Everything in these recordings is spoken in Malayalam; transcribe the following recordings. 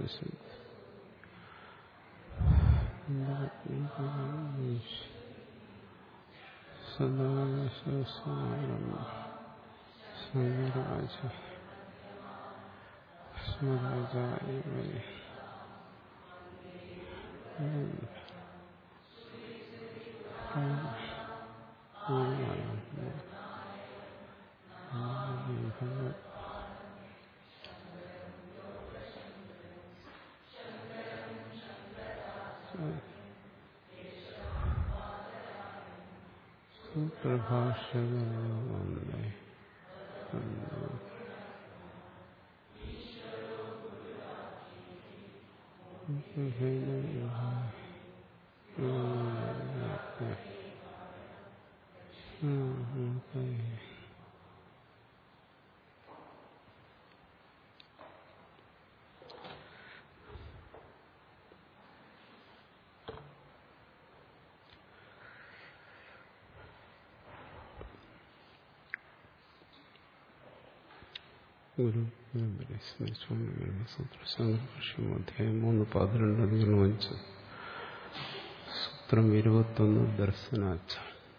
സദാശാരം സംഗരാജ സ്വരാജായ പ്രഭാഷകനെ ഗുരു പരമ്പരയെ സ്മരിച്ചുകൊണ്ട് സൂത്രശാസ്ത്രം അധ്യായം മൂന്ന് പതിനെണ്ട് അധികം അഞ്ച് സൂത്രം ഇരുപത്തൊന്ന് ദർശനാച്ച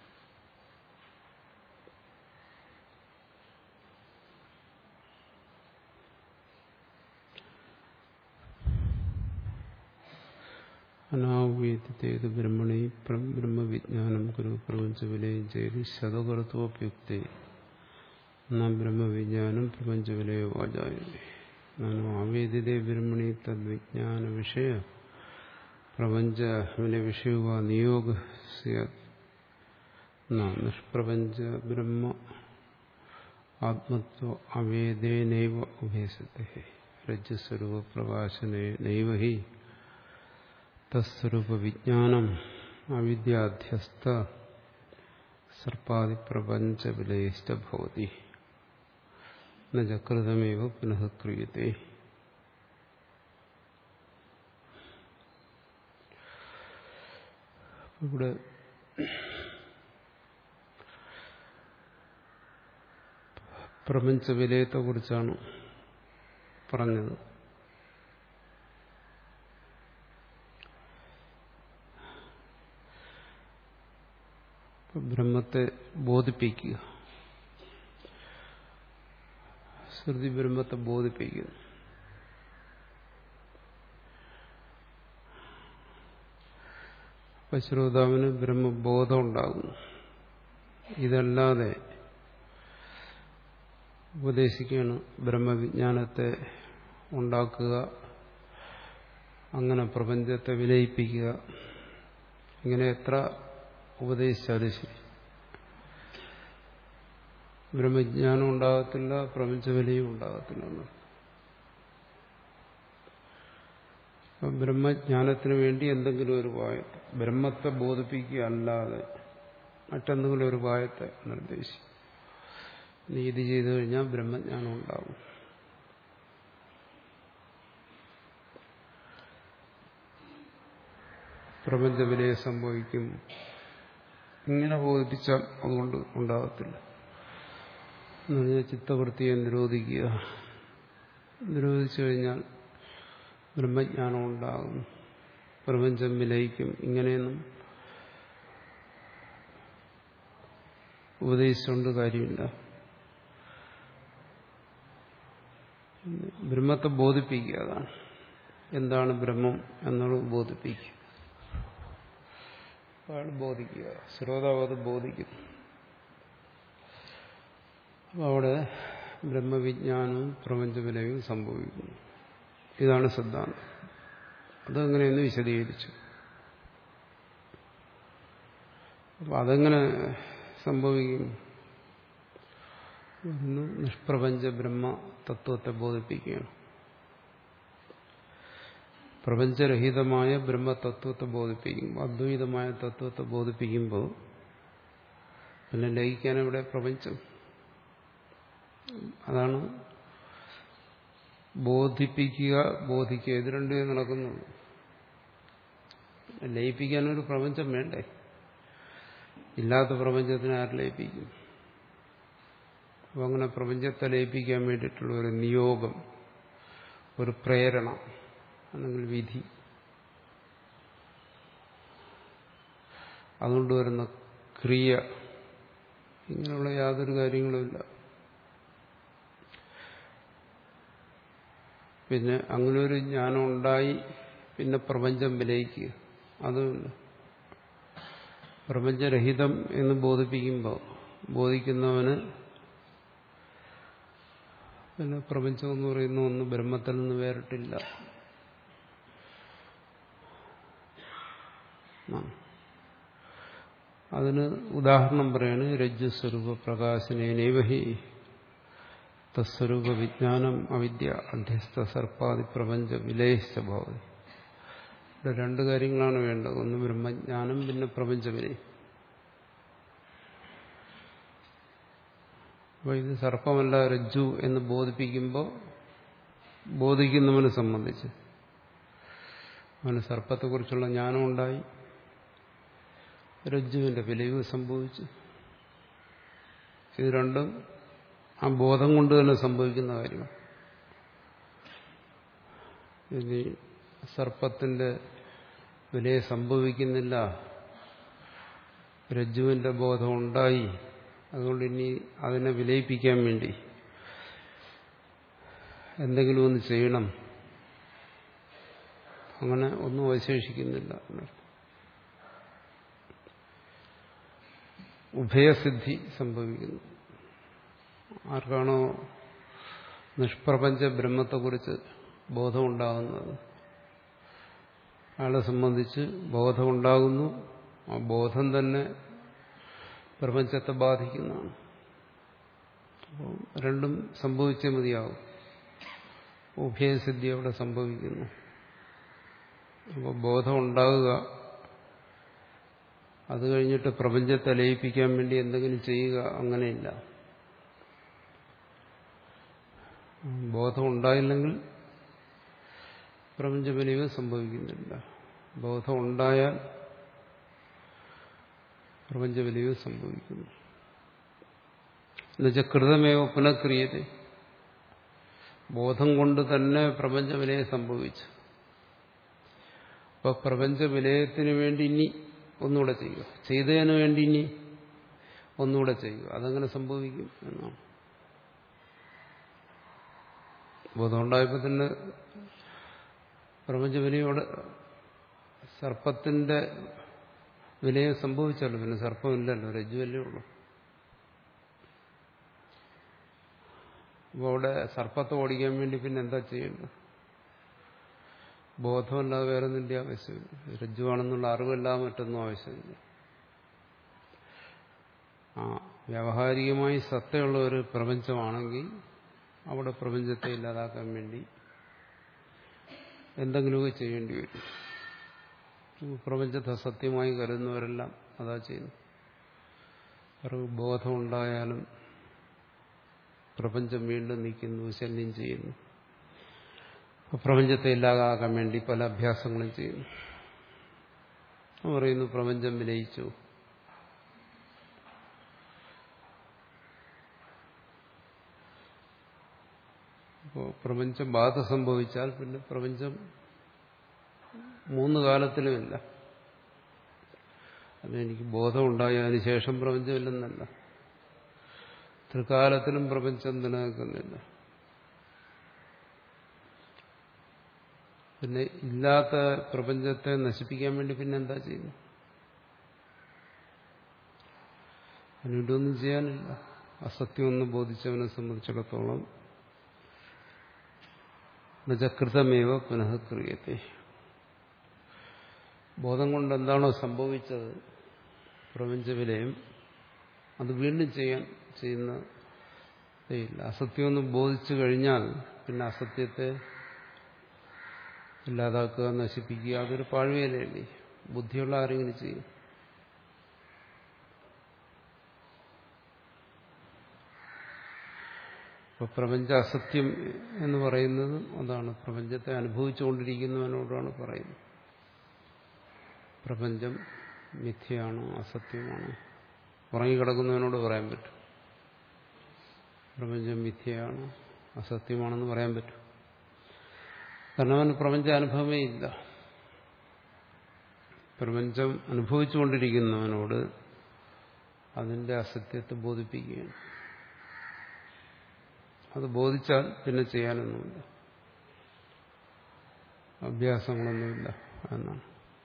അനാവേദിതേത് ബ്രഹ്മണി ബ്രഹ്മവിജ്ഞാനം ഗുരു പ്രപഞ്ച വിലയം ചെയ്ത് ശതകർത്തോപ്യുക്തി നാം ബ്രഹ്മവിജ്ഞാനം പ്രപഞ്ചവിലയോ വാചായതേ നാനും ആവേദിതേ ബ്രഹ്മണി തദ്വിജ്ഞാന വിഷയ പ്രപഞ്ച വില വിഷയവ നിയോഗ നിഷ്പ്രപഞ്ച ബ്രഹ്മ ആത്മത്വ അവേദേനൈവ ഉഭയസത്തെ രജ്ജസ്വരൂപ പ്രകാശനേ നൈവ ഹി തസ്വരൂപ വിജ്ഞാനം അവിദ്യാധ്യസ്ഥ സർപ്പാദിപ്രപഞ്ച വിലയിഷ്ട ഭവതി നചകൃതമേവ പുനഃ ക്രിയത്തെ ഇവിടെ പ്രപഞ്ച വിലയത്തെക്കുറിച്ചാണ് പറഞ്ഞത് ബ്രഹ്മത്തെ ബോധിപ്പിക്കുക ശ്രുതി ബ്രഹ്മത്തെ ബോധിപ്പിക്കുന്നു അപ്പൊ ശ്രോതാവിന് ബ്രഹ്മബോധം ഉണ്ടാകുന്നു ഇതല്ലാതെ ഉപദേശിക്കുകയാണ് ബ്രഹ്മവിജ്ഞാനത്തെ ഉണ്ടാക്കുക അങ്ങനെ പ്രപഞ്ചത്തെ വിലയിപ്പിക്കുക ഇങ്ങനെ എത്ര ഉപദേശിച്ചാലും ശരി ബ്രഹ്മജ്ഞാനം ഉണ്ടാകത്തില്ല പ്രപഞ്ചവിലയും ഉണ്ടാകത്തില്ല അപ്പം ബ്രഹ്മജ്ഞാനത്തിന് വേണ്ടി എന്തെങ്കിലും ഒരു ഉപായത്തെ ബ്രഹ്മത്തെ ബോധിപ്പിക്കുക അല്ലാതെ മറ്റെന്തെങ്കിലും ഒരു ഉപായത്തെ നിർദ്ദേശിക്കും നീ ഇത് ചെയ്തു കഴിഞ്ഞാൽ ബ്രഹ്മജ്ഞാനം ഉണ്ടാകും പ്രപഞ്ചവിലയെ സംഭവിക്കും ഇങ്ങനെ ബോധിപ്പിച്ചാൽ അതുകൊണ്ട് ഉണ്ടാകത്തില്ല എന്ന് പറഞ്ഞാൽ ചിത്തവൃത്തിയെ നിരോധിക്കുക നിരോധിച്ചു കഴിഞ്ഞാൽ ബ്രഹ്മജ്ഞാനം ഉണ്ടാകും പ്രപഞ്ചം വിലയിക്കും ഇങ്ങനെയൊന്നും ഉപദേശിച്ചുകൊണ്ട് കാര്യമില്ല ബ്രഹ്മത്തെ ബോധിപ്പിക്കുക അതാണ് എന്താണ് ബ്രഹ്മം എന്നുള്ളത് ബോധിപ്പിക്കുക അയാൾ ബോധിക്കുക ശ്രോതാവ് അത് ബോധിക്കുന്നു അപ്പോൾ അവിടെ ബ്രഹ്മവിജ്ഞാനവും പ്രപഞ്ചവിലയും സംഭവിക്കുന്നു ഇതാണ് സിദ്ധാന്തം അതങ്ങനെയെന്ന് വിശദീകരിച്ചു അപ്പം അതെങ്ങനെ സംഭവിക്കും ഒന്ന് നിഷ്പ്രപഞ്ച ബ്രഹ്മ തത്വത്തെ ബോധിപ്പിക്കുകയാണ് പ്രപഞ്ചരഹിതമായ ബ്രഹ്മതത്വത്തെ ബോധിപ്പിക്കുമ്പോൾ അദ്വൈതമായ തത്വത്തെ ബോധിപ്പിക്കുമ്പോൾ പിന്നെ ലയിക്കാൻ ഇവിടെ പ്രപഞ്ചം അതാണ് ബോധിപ്പിക്കുക ബോധിക്കുക ഇത് രണ്ടുമേ നടക്കുന്നുള്ളൂ ലയിപ്പിക്കാനൊരു പ്രപഞ്ചം വേണ്ടേ ഇല്ലാത്ത പ്രപഞ്ചത്തിന് ആര് ലയിപ്പിക്കും അപ്പോൾ അങ്ങനെ പ്രപഞ്ചത്തെ ലയിപ്പിക്കാൻ വേണ്ടിയിട്ടുള്ള ഒരു നിയോഗം ഒരു പ്രേരണ അല്ലെങ്കിൽ വിധി അതുകൊണ്ട് വരുന്ന ക്രിയ ഇങ്ങനെയുള്ള യാതൊരു കാര്യങ്ങളുമില്ല പിന്നെ അങ്ങനെ ഒരു ജ്ഞാനം ഉണ്ടായി പിന്നെ പ്രപഞ്ചം വിലയിക്കുക അതുമില്ല പ്രപഞ്ചരഹിതം എന്ന് ബോധിപ്പിക്കുമ്പോൾ ബോധിക്കുന്നവന് പിന്നെ പ്രപഞ്ചം എന്ന് പറയുന്ന ഒന്ന് ബ്രഹ്മത്തിൽ നിന്ന് വേറിട്ടില്ല അതിന് ഉദാഹരണം പറയാണ് രജ്ജുസ്വരൂപ പ്രകാശനേനേവഹി തസ്വരൂപ വിജ്ഞാനം അവിദ്യ അധ്യസ്ഥ സർപ്പാദി പ്രപഞ്ച വിലയിച്ചഭാവം ഇവിടെ രണ്ട് കാര്യങ്ങളാണ് വേണ്ടത് ഒന്ന് ബ്രഹ്മജ്ഞാനം പിന്നെ പ്രപഞ്ചവിലയം അപ്പോൾ ഇത് സർപ്പമല്ല രജ്ജു എന്ന് ബോധിപ്പിക്കുമ്പോൾ ബോധിക്കുന്നവനെ സംബന്ധിച്ച് അവന് സർപ്പത്തെക്കുറിച്ചുള്ള ജ്ഞാനം ഉണ്ടായി രജ്ജുവിന്റെ വിലവ് സംഭവിച്ചു ഇത് രണ്ടും ആ ബോധം കൊണ്ട് തന്നെ സംഭവിക്കുന്ന കാര്യമാണ് ഇനി സർപ്പത്തിന്റെ വിലയെ സംഭവിക്കുന്നില്ല രജ്ജുവിന്റെ ബോധം ഉണ്ടായി അതുകൊണ്ട് ഇനി അതിനെ വിലയിപ്പിക്കാൻ വേണ്ടി എന്തെങ്കിലും ഒന്ന് ചെയ്യണം അങ്ങനെ ഒന്നും അവശേഷിക്കുന്നില്ല ഉഭയസിദ്ധി സംഭവിക്കുന്നു ആർക്കാണോ നിഷ്പ്രപഞ്ച ബ്രഹ്മത്തെക്കുറിച്ച് ബോധമുണ്ടാകുന്നത് അയാളെ സംബന്ധിച്ച് ബോധമുണ്ടാകുന്നു ആ ബോധം തന്നെ പ്രപഞ്ചത്തെ ബാധിക്കുന്നതാണ് അപ്പോൾ രണ്ടും സംഭവിച്ചേ മതിയാവും ഉഭയസിദ്ധി അവിടെ സംഭവിക്കുന്നു അപ്പോൾ ബോധം ഉണ്ടാകുക അത് കഴിഞ്ഞിട്ട് പ്രപഞ്ചത്തെ ലയിപ്പിക്കാൻ വേണ്ടി എന്തെങ്കിലും ചെയ്യുക അങ്ങനെയില്ല ബോധം ഉണ്ടായില്ലെങ്കിൽ പ്രപഞ്ചബലിവ് സംഭവിക്കുന്നില്ല ബോധം ഉണ്ടായാൽ പ്രപഞ്ചബലിവ് സംഭവിക്കുന്നു എന്നുവെച്ചാൽ കൃതമേവ പുനഃക്രിയത ബോധം കൊണ്ട് തന്നെ പ്രപഞ്ചവിലയം സംഭവിച്ചു അപ്പൊ പ്രപഞ്ചവിലയത്തിന് വേണ്ടി ഇനി ഒന്നുകൂടെ ചെയ്യുക ചെയ്തതിനു വേണ്ടി ഇനി ഒന്നുകൂടെ ചെയ്യുക അതങ്ങനെ സംഭവിക്കും എന്നാണ് ബോധമുണ്ടായപ്പോൾ തന്നെ പ്രപഞ്ചവിലയോട് സർപ്പത്തിന്റെ വിലയം സംഭവിച്ചല്ലോ പിന്നെ സർപ്പമില്ലല്ലോ രജ്ജുവല്ലേ ഉള്ളൂ അപ്പോൾ അവിടെ സർപ്പത്തെ ഓടിക്കാൻ വേണ്ടി പിന്നെ എന്താ ചെയ്യേണ്ടത് ബോധമല്ലാതെ വേറെ നിന്റെ ആവശ്യമില്ല രജ്ജുവാണെന്നുള്ള അറിവല്ലാതെ മറ്റൊന്നും ആവശ്യമില്ല ആ വ്യാവഹാരികമായി സത്തയുള്ള ഒരു പ്രപഞ്ചമാണെങ്കിൽ അവിടെ പ്രപഞ്ചത്തെ ഇല്ലാതാക്കാൻ വേണ്ടി എന്തെങ്കിലുമൊക്കെ ചെയ്യേണ്ടി വരും പ്രപഞ്ചത്തെ സത്യമായി കരുതുന്നവരെല്ലാം അതാ ചെയ്യുന്നു അവർക്ക് ബോധമുണ്ടായാലും പ്രപഞ്ചം വീണ്ടും നിൽക്കുന്നു ശല്യം ചെയ്യുന്നു പ്രപഞ്ചത്തെ ഇല്ലാതാക്കാൻ വേണ്ടി പല അഭ്യാസങ്ങളും ചെയ്യുന്നു പറയുന്നു പ്രപഞ്ചം വിലയിച്ചു അപ്പോൾ പ്രപഞ്ചം ബാധ സംഭവിച്ചാൽ പിന്നെ പ്രപഞ്ചം മൂന്ന് കാലത്തിലുമില്ല അത് എനിക്ക് ബോധമുണ്ടായി അതിനുശേഷം പ്രപഞ്ചമില്ലെന്നല്ല ത്രികാലത്തിലും പ്രപഞ്ചം നിലനിൽക്കുന്നില്ല പിന്നെ ഇല്ലാത്ത പ്രപഞ്ചത്തെ നശിപ്പിക്കാൻ വേണ്ടി പിന്നെ എന്താ ചെയ്യുന്നു അതിനൊന്നും ചെയ്യാനില്ല അസത്യമൊന്നും ബോധിച്ചവനെ സംബന്ധിച്ചിടത്തോളം നജകൃതമേവ പുനഃക്രിയത്തെ ബോധം കൊണ്ട് എന്താണോ സംഭവിച്ചത് പ്രപഞ്ചവിലയം അത് വീണ്ടും ചെയ്യാൻ ചെയ്യുന്ന ഇല്ല അസത്യമൊന്നും ബോധിച്ചു കഴിഞ്ഞാൽ പിന്നെ അസത്യത്തെ ഇല്ലാതാക്കുക നശിപ്പിക്കുക അതൊരു പാഴ്വേലയല്ലേ ബുദ്ധിയുള്ള ആരെങ്കിലും ചെയ്യും ഇപ്പൊ പ്രപഞ്ച അസത്യം എന്ന് പറയുന്നത് അതാണ് പ്രപഞ്ചത്തെ അനുഭവിച്ചുകൊണ്ടിരിക്കുന്നവനോടാണ് പറയുന്നത് പ്രപഞ്ചം മിഥ്യയാണ് അസത്യമാണ് ഉറങ്ങിക്കിടക്കുന്നവനോട് പറയാൻ പറ്റും പ്രപഞ്ചം മിഥ്യയാണ് അസത്യമാണെന്ന് പറയാൻ പറ്റും കാരണം അവന് പ്രപഞ്ച അനുഭവമേ ഇല്ല പ്രപഞ്ചം അനുഭവിച്ചുകൊണ്ടിരിക്കുന്നവനോട് അതിന്റെ അസത്യത്തെ ബോധിപ്പിക്കുകയാണ് അത് ബോധിച്ചാൽ പിന്നെ ചെയ്യാനൊന്നുമില്ല അഭ്യാസങ്ങളൊന്നുമില്ല എന്നാണ്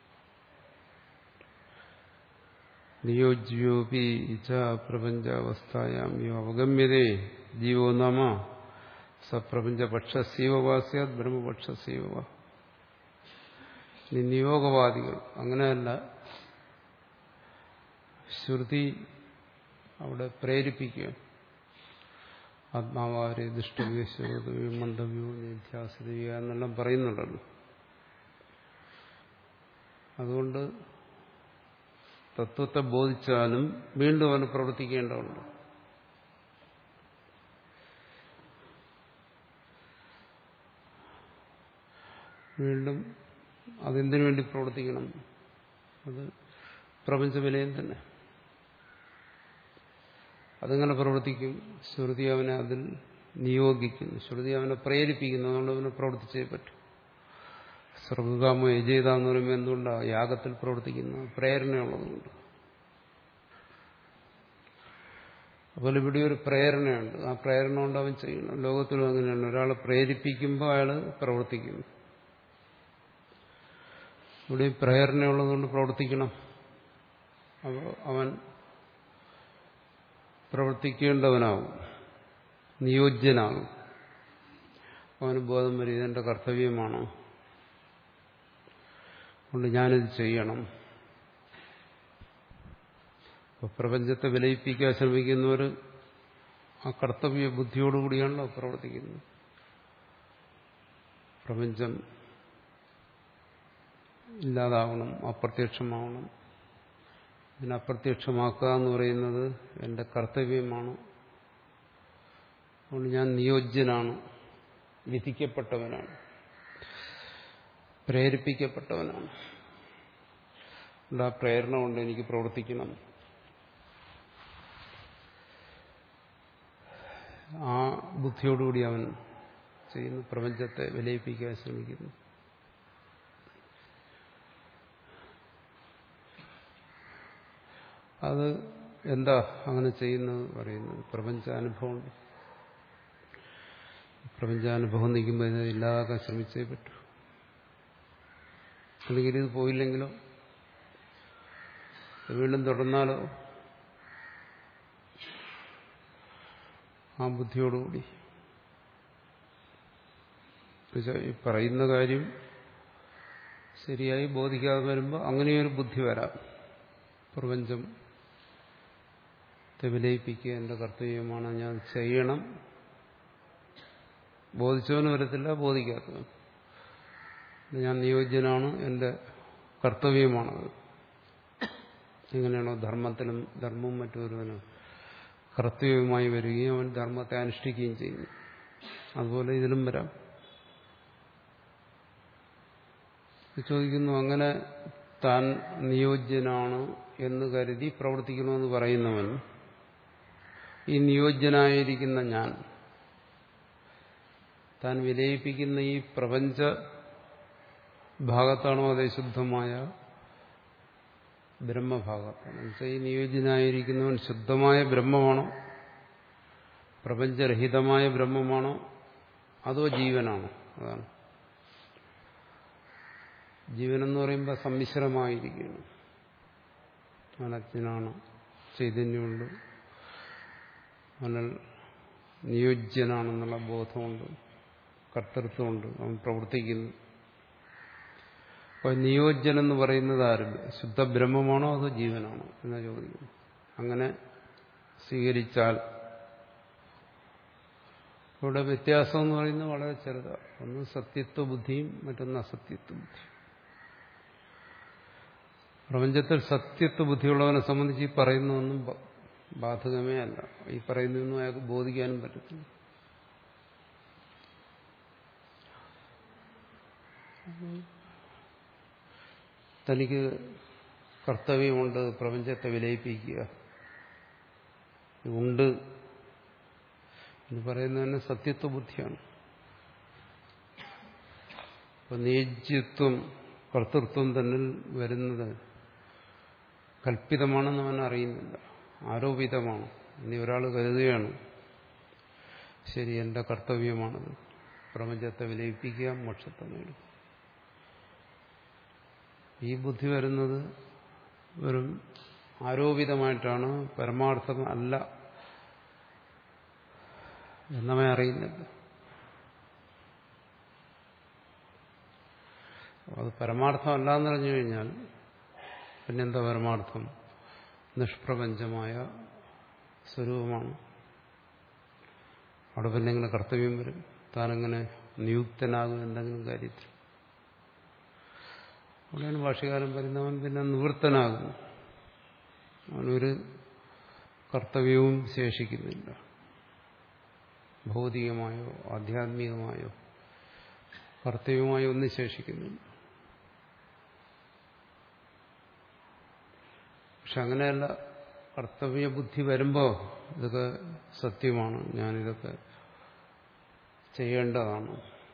നിയോജ്യോപി ഇച്ച പ്രപഞ്ചാവസ്ഥായാം യോ അവഗമ്യതേ ജീവോ നാമ സപ്രപഞ്ചപക്ഷസീവവാസ്യാത് ബ്രഹ്മപക്ഷസീവ നിയോഗവാദികൾ അങ്ങനെയല്ല ശ്രുതി അവിടെ പ്രേരിപ്പിക്കുക ആത്മാവാരെ ദുഷ്ടവ്യോ ശ്രോതവ്യോ മന്ദവ്യോ നിധ്യാസിതവ്യോ എന്നെല്ലാം പറയുന്നുണ്ടല്ലോ അതുകൊണ്ട് തത്വത്തെ ബോധിച്ചാലും വീണ്ടും അവന് പ്രവർത്തിക്കേണ്ടതുണ്ട് വീണ്ടും അതെന്തിനു വേണ്ടി പ്രവർത്തിക്കണം അത് പ്രപഞ്ച വിലയം തന്നെ അതങ്ങനെ പ്രവർത്തിക്കും ശ്രുതി അവനെ അതിൽ നിയോഗിക്കുന്നു ശ്രുതി അവനെ പ്രേരിപ്പിക്കുന്നു അതുകൊണ്ട് അവനെ പ്രവർത്തിച്ചേ പറ്റും സർവകാമോ യജേത എന്ന് പറയുമ്പോൾ എന്തുകൊണ്ടാണ് യാഗത്തിൽ പ്രവർത്തിക്കുന്ന പ്രേരണയുള്ളതുകൊണ്ട് അതുപോലെ ഇവിടെ ഒരു പ്രേരണയുണ്ട് ആ പ്രേരണ കൊണ്ട് അവൻ ചെയ്യണം ലോകത്തിലും അങ്ങനെയാണ് ഒരാളെ പ്രേരിപ്പിക്കുമ്പോൾ അയാൾ പ്രവർത്തിക്കുന്നു ഇവിടെ പ്രേരണയുള്ളതുകൊണ്ട് പ്രവർത്തിക്കണം അപ്പോൾ അവൻ പ്രവർത്തിക്കേണ്ടവനാകും നിയോജ്യനാകും അവന് ബോധം വരും ഇതെന്റെ കർത്തവ്യമാണോ അതുകൊണ്ട് ഞാനിത് ചെയ്യണം അപ്പോൾ പ്രപഞ്ചത്തെ വിലയിപ്പിക്കാൻ ശ്രമിക്കുന്നവർ ആ കർത്തവ്യ ബുദ്ധിയോടുകൂടിയാണല്ലോ പ്രവർത്തിക്കുന്നത് പ്രപഞ്ചം ഇല്ലാതാവണം അപ്രത്യക്ഷമാവണം ഇതിനെ അപ്രത്യക്ഷമാക്കുക എന്ന് പറയുന്നത് എൻ്റെ കർത്തവ്യമാണ് അതുകൊണ്ട് ഞാൻ നിയോജ്യനാണ് വിധിക്കപ്പെട്ടവനാണ് പ്രേരിപ്പിക്കപ്പെട്ടവനാണ് അതുകൊണ്ട് ആ പ്രേരണ കൊണ്ട് എനിക്ക് പ്രവർത്തിക്കണം ആ ബുദ്ധിയോടുകൂടി അവൻ ചെയ്യുന്നു പ്രപഞ്ചത്തെ വിലയിപ്പിക്കാൻ ശ്രമിക്കുന്നു അത് എന്താ അങ്ങനെ ചെയ്യുന്നത് പറയുന്നത് പ്രപഞ്ചാനുഭവമുണ്ട് പ്രപഞ്ചാനുഭവം നിൽക്കുമ്പോൾ ഇത് ഇല്ലാതാക്കാൻ ശ്രമിച്ചേ പറ്റൂ അല്ലെങ്കിൽ ഇത് പോയില്ലെങ്കിലോ വീണ്ടും തുടർന്നാലോ ആ ബുദ്ധിയോടുകൂടി ഈ പറയുന്ന കാര്യം ശരിയായി ബോധിക്കാതെ വരുമ്പോൾ അങ്ങനെയൊരു ബുദ്ധി വരാം പ്രപഞ്ചം വിലയിപ്പിക്കുക എന്റെ കർത്തവ്യമാണ് ഞാൻ ചെയ്യണം ബോധിച്ചവന് വരത്തില്ല ബോധിക്കാത്തവൻ ഞാൻ നിയോജ്യനാണ് എന്റെ കർത്തവ്യമാണത് എങ്ങനെയാണോ ധർമ്മത്തിലും ധർമ്മവും മറ്റൊരുവനും കർത്തവ്യവുമായി വരികയും അവൻ ധർമ്മത്തെ അനുഷ്ഠിക്കുകയും ചെയ്യുന്നു അതുപോലെ ഇതിലും വരാം ചോദിക്കുന്നു അങ്ങനെ താൻ നിയോജ്യനാണ് എന്ന് കരുതി പ്രവർത്തിക്കണമെന്ന് പറയുന്നവൻ ഈ നിയോജ്യനായിരിക്കുന്ന ഞാൻ താൻ വിലയിപ്പിക്കുന്ന ഈ പ്രപഞ്ച ഭാഗത്താണോ അതേ ശുദ്ധമായ ബ്രഹ്മഭാഗത്താണ് എന്നുവെച്ചാൽ ഈ നിയോജ്യനായിരിക്കുന്നവൻ ശുദ്ധമായ ബ്രഹ്മമാണോ പ്രപഞ്ചരഹിതമായ ബ്രഹ്മമാണോ അതോ ജീവനാണോ അതാണ് ജീവനെന്ന് പറയുമ്പോൾ സമ്മിശ്രമായിരിക്കുകയാണ് അവനജ്ഞനാണ് ചൈതന്യമുണ്ട് അവനൽ നിയോജ്യനാണെന്നുള്ള ബോധമുണ്ട് കർത്തൃത്വമുണ്ട് അവൻ പ്രവർത്തിക്കുന്നു അപ്പൊ നിയോജ്യൻ എന്ന് പറയുന്നത് ആരും ശുദ്ധ ബ്രഹ്മമാണോ അതോ ജീവനാണോ എന്നാ ചോദിക്കുന്നു അങ്ങനെ സ്വീകരിച്ചാൽ ഇവിടെ വ്യത്യാസം എന്ന് പറയുന്നത് വളരെ ചെറുതാണ് ഒന്ന് സത്യത്വ ബുദ്ധിയും മറ്റൊന്ന് അസത്യത്വ ബുദ്ധിയും പ്രപഞ്ചത്തിൽ സത്യത്വ ബുദ്ധിയുള്ളവനെ സംബന്ധിച്ച് ഈ പറയുന്നതൊന്നും ബാധകമേ അല്ല ഈ പറയുന്നതൊന്നും അയാൾക്ക് ബോധിക്കാനും പറ്റത്തില്ല തനിക്ക് കർത്തവ്യമുണ്ട് പ്രപഞ്ചത്തെ വിലയിപ്പിക്കുക ഉണ്ട് എന്ന് പറയുന്നത് തന്നെ സത്യത്വ ബുദ്ധിയാണ് അപ്പൊ നീജ്യത്വം കർത്തൃത്വം തന്നിൽ വരുന്നത് കൽപ്പിതമാണെന്ന് അവൻ അറിയുന്നില്ല ആരോപിതമാണ് ഇനി ഒരാൾ കരുതുകയാണ് ശരി എന്റെ കർത്തവ്യമാണത് പ്രപഞ്ചത്തെ വിലയിപ്പിക്കുക മോക്ഷത്തെ നേടും ഈ ബുദ്ധി വരുന്നത് വെറും ആരോപിതമായിട്ടാണ് പരമാർത്ഥം അല്ല എന്നവൻ അറിയുന്നില്ല അത് പരമാർത്ഥമല്ല എന്ന് പറഞ്ഞു കഴിഞ്ഞാൽ പിന്നെന്താ പരമാർത്ഥം നിഷ്പ്രപഞ്ചമായ സ്വരൂപമാണ് അവിടെ പിന്നെ ഇങ്ങനെ കർത്തവ്യം വരും താനെങ്ങനെ നിയുക്തനാകും എന്തെങ്കിലും കാര്യത്തിൽ അവിടെയാണ് ഭാഷകാലം പറയുന്നവൻ പിന്നെ നിവൃത്തനാകുന്നു അവനൊരു കർത്തവ്യവും ശേഷിക്കുന്നില്ല ഭൗതികമായോ ആധ്യാത്മികമായോ കർത്തവ്യമായോ ഒന്നും ശേഷിക്കുന്നില്ല പക്ഷെ അങ്ങനെയല്ല കർത്തവ്യ ബുദ്ധി വരുമ്പോൾ ഇതൊക്കെ സത്യമാണ് ഞാനിതൊക്കെ ചെയ്യേണ്ടതാണ്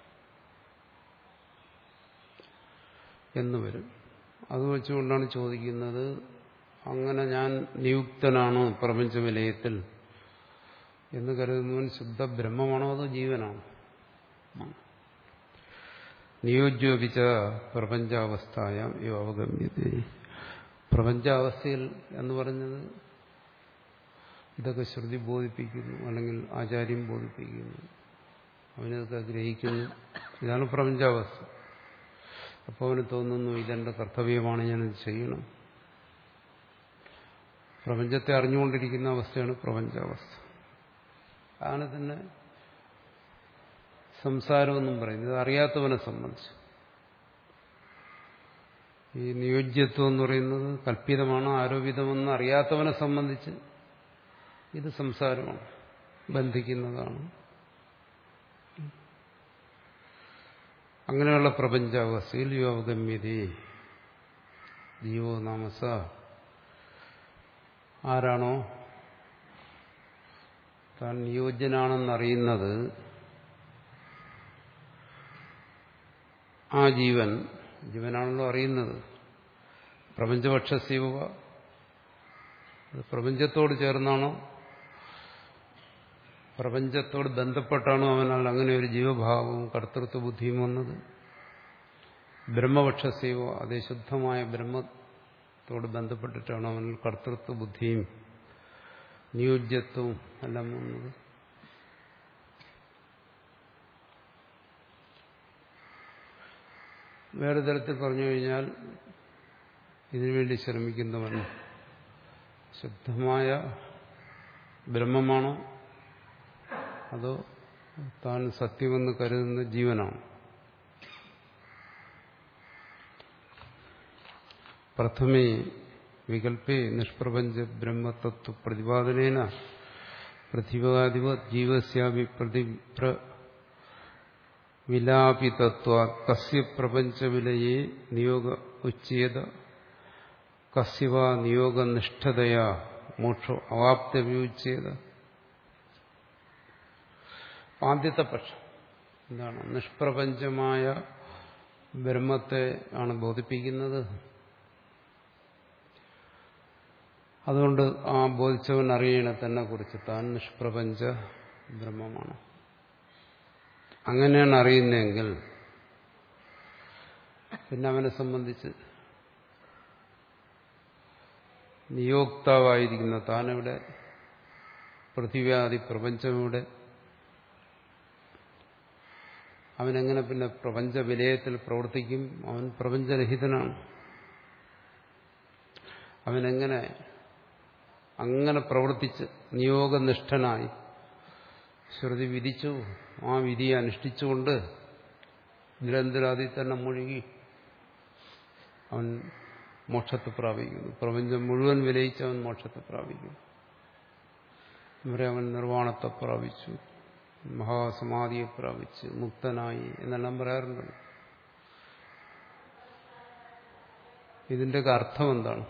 എന്ന് വരും അത് വെച്ചുകൊണ്ടാണ് ചോദിക്കുന്നത് അങ്ങനെ ഞാൻ നിയുക്തനാണോ പ്രപഞ്ച വിലയത്തിൽ എന്ന് കരുതുന്നവൻ ശുദ്ധ ബ്രഹ്മമാണോ അതോ ജീവനാണോ നിയോജ്യോപിച്ച പ്രപഞ്ചാവസ്ഥയാം യോ അവഗമ്യത പ്രപഞ്ചാവസ്ഥയിൽ എന്ന് പറഞ്ഞത് ഇതൊക്കെ ശ്രുതി ബോധിപ്പിക്കുന്നു അല്ലെങ്കിൽ ആചാര്യം ബോധിപ്പിക്കുന്നു അവനതൊക്കെ ഗ്രഹിക്കുന്നു ഇതാണ് പ്രപഞ്ചാവസ്ഥ അപ്പോൾ അവന് തോന്നുന്നു ഇതെന്റെ കർത്തവ്യമാണ് ഞാനത് ചെയ്യണം പ്രപഞ്ചത്തെ അറിഞ്ഞുകൊണ്ടിരിക്കുന്ന അവസ്ഥയാണ് പ്രപഞ്ചാവസ്ഥ അതാണ് തന്നെ സംസാരമെന്നും പറയുന്നത് അറിയാത്തവനെ സംബന്ധിച്ച് ഈ നിയോജ്യത്വം എന്ന് പറയുന്നത് കല്പിതമാണോ ആരോപിതമെന്ന് അറിയാത്തവനെ സംബന്ധിച്ച് ഇത് സംസാരമാണ് ബന്ധിക്കുന്നതാണ് അങ്ങനെയുള്ള പ്രപഞ്ചാവസ്ഥയിൽ യോഗമ്യതി ജീവോ നാമസ ആരാണോ താൻ നിയോജ്യനാണെന്നറിയുന്നത് ആ ജീവൻ ജീവനാണല്ലോ അറിയുന്നത് പ്രപഞ്ചപക്ഷസ്യവ അത് പ്രപഞ്ചത്തോട് ചേർന്നാണോ പ്രപഞ്ചത്തോട് ബന്ധപ്പെട്ടാണോ അവനാൽ അങ്ങനെ ഒരു ജീവഭാവവും കർത്തൃത്വ ബുദ്ധിയും വന്നത് ബ്രഹ്മപക്ഷസ്യവോ അതേ ശുദ്ധമായ ബ്രഹ്മത്തോട് ബന്ധപ്പെട്ടിട്ടാണ് അവനിൽ കർത്തൃത്വ ബുദ്ധിയും നിയോജ്യത്വവും എല്ലാം വന്നത് വേറെ തരത്തിൽ പറഞ്ഞു കഴിഞ്ഞാൽ ഇതിനുവേണ്ടി ശ്രമിക്കുന്നവൻ ശുദ്ധമായ ബ്രഹ്മമാണോ അതോ താൻ സത്യമെന്ന് കരുതുന്ന ജീവനാണോ പ്രഥമേ വികല്പേ നിഷ്പ്രപഞ്ച ബ്രഹ്മതത്വ പ്രതിപാദനേന പ്രതിപാദിവ ജീവസ്യാപി പ്രതിപ്ര വിലാപിതത്വ കസ്യ പ്രപഞ്ചവിലയെ നിയോഗ ഉച്ചേത കസ്യവ നിയോഗനിഷ്ഠതയാ മോക്ഷ അവാപ്തവ്യുച്ചേത ആദ്യത്തെ പക്ഷം എന്താണ് നിഷ്പ്രപഞ്ചമായ ബ്രഹ്മത്തെ ആണ് ബോധിപ്പിക്കുന്നത് അതുകൊണ്ട് ആ ബോധിച്ചവൻ അറിയണ തന്നെ കുറിച്ച് താൻ നിഷ്പ്രപഞ്ച ബ്രഹ്മമാണ് അങ്ങനെയാണ് അറിയുന്നതെങ്കിൽ പിന്നെ അവനെ സംബന്ധിച്ച് നിയോക്താവായിരിക്കുന്ന താനിവിടെ പൃഥിവ്യാദി പ്രപഞ്ചമിവിടെ അവനെങ്ങനെ പിന്നെ പ്രപഞ്ച വിലയത്തിൽ പ്രവർത്തിക്കും അവൻ പ്രപഞ്ചരഹിതനാണ് അവനെങ്ങനെ അങ്ങനെ പ്രവർത്തിച്ച് നിയോഗനിഷ്ഠനായി ശ്രുതി വിധിച്ചു ആ വിധിയെ അനുഷ്ഠിച്ചുകൊണ്ട് നിരന്തരാതി തന്നെ മുഴുകി അവൻ മോക്ഷത്തെ പ്രാപിക്കുന്നു പ്രപഞ്ചം മുഴുവൻ വിലയിച്ച് അവൻ മോക്ഷത്തെ പ്രാപിക്കുന്നു ഇവിടെ അവൻ നിർവ്വാണത്തെ പ്രാപിച്ചു മഹാസമാധിയെ പ്രാപിച്ച് മുക്തനായി എന്നെല്ലാം പറയാറുണ്ടല്ലോ ഇതിന്റെയൊക്കെ അർത്ഥം എന്താണ്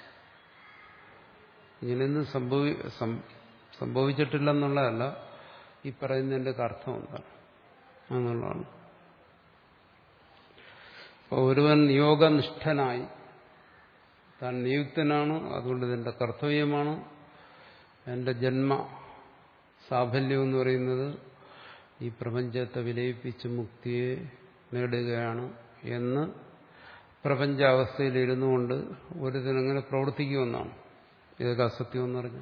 ഇങ്ങനെയൊന്നും സംഭവി സംഭവിച്ചിട്ടില്ലെന്നുള്ളതല്ല ഈ പറയുന്നതിൻ്റെ അർത്ഥം എന്താണ് എന്നുള്ളതാണ് അപ്പോൾ ഒരുവൻ യോഗനിഷ്ഠനായി താൻ നിയുക്തനാണ് അതുകൊണ്ട് ഇതെന്റെ കർത്തവ്യമാണ് എന്റെ ജന്മ സാഫല്യം എന്ന് പറയുന്നത് ഈ പ്രപഞ്ചത്തെ വിലയിപ്പിച്ച് മുക്തിയെ നേടുകയാണ് എന്ന് പ്രപഞ്ചാവസ്ഥയിലിരുന്നു കൊണ്ട് ഒരുതിനങ്ങനെ പ്രവർത്തിക്കുമെന്നാണ് ഇതൊക്കെ അസത്യം എന്ന് പറഞ്ഞു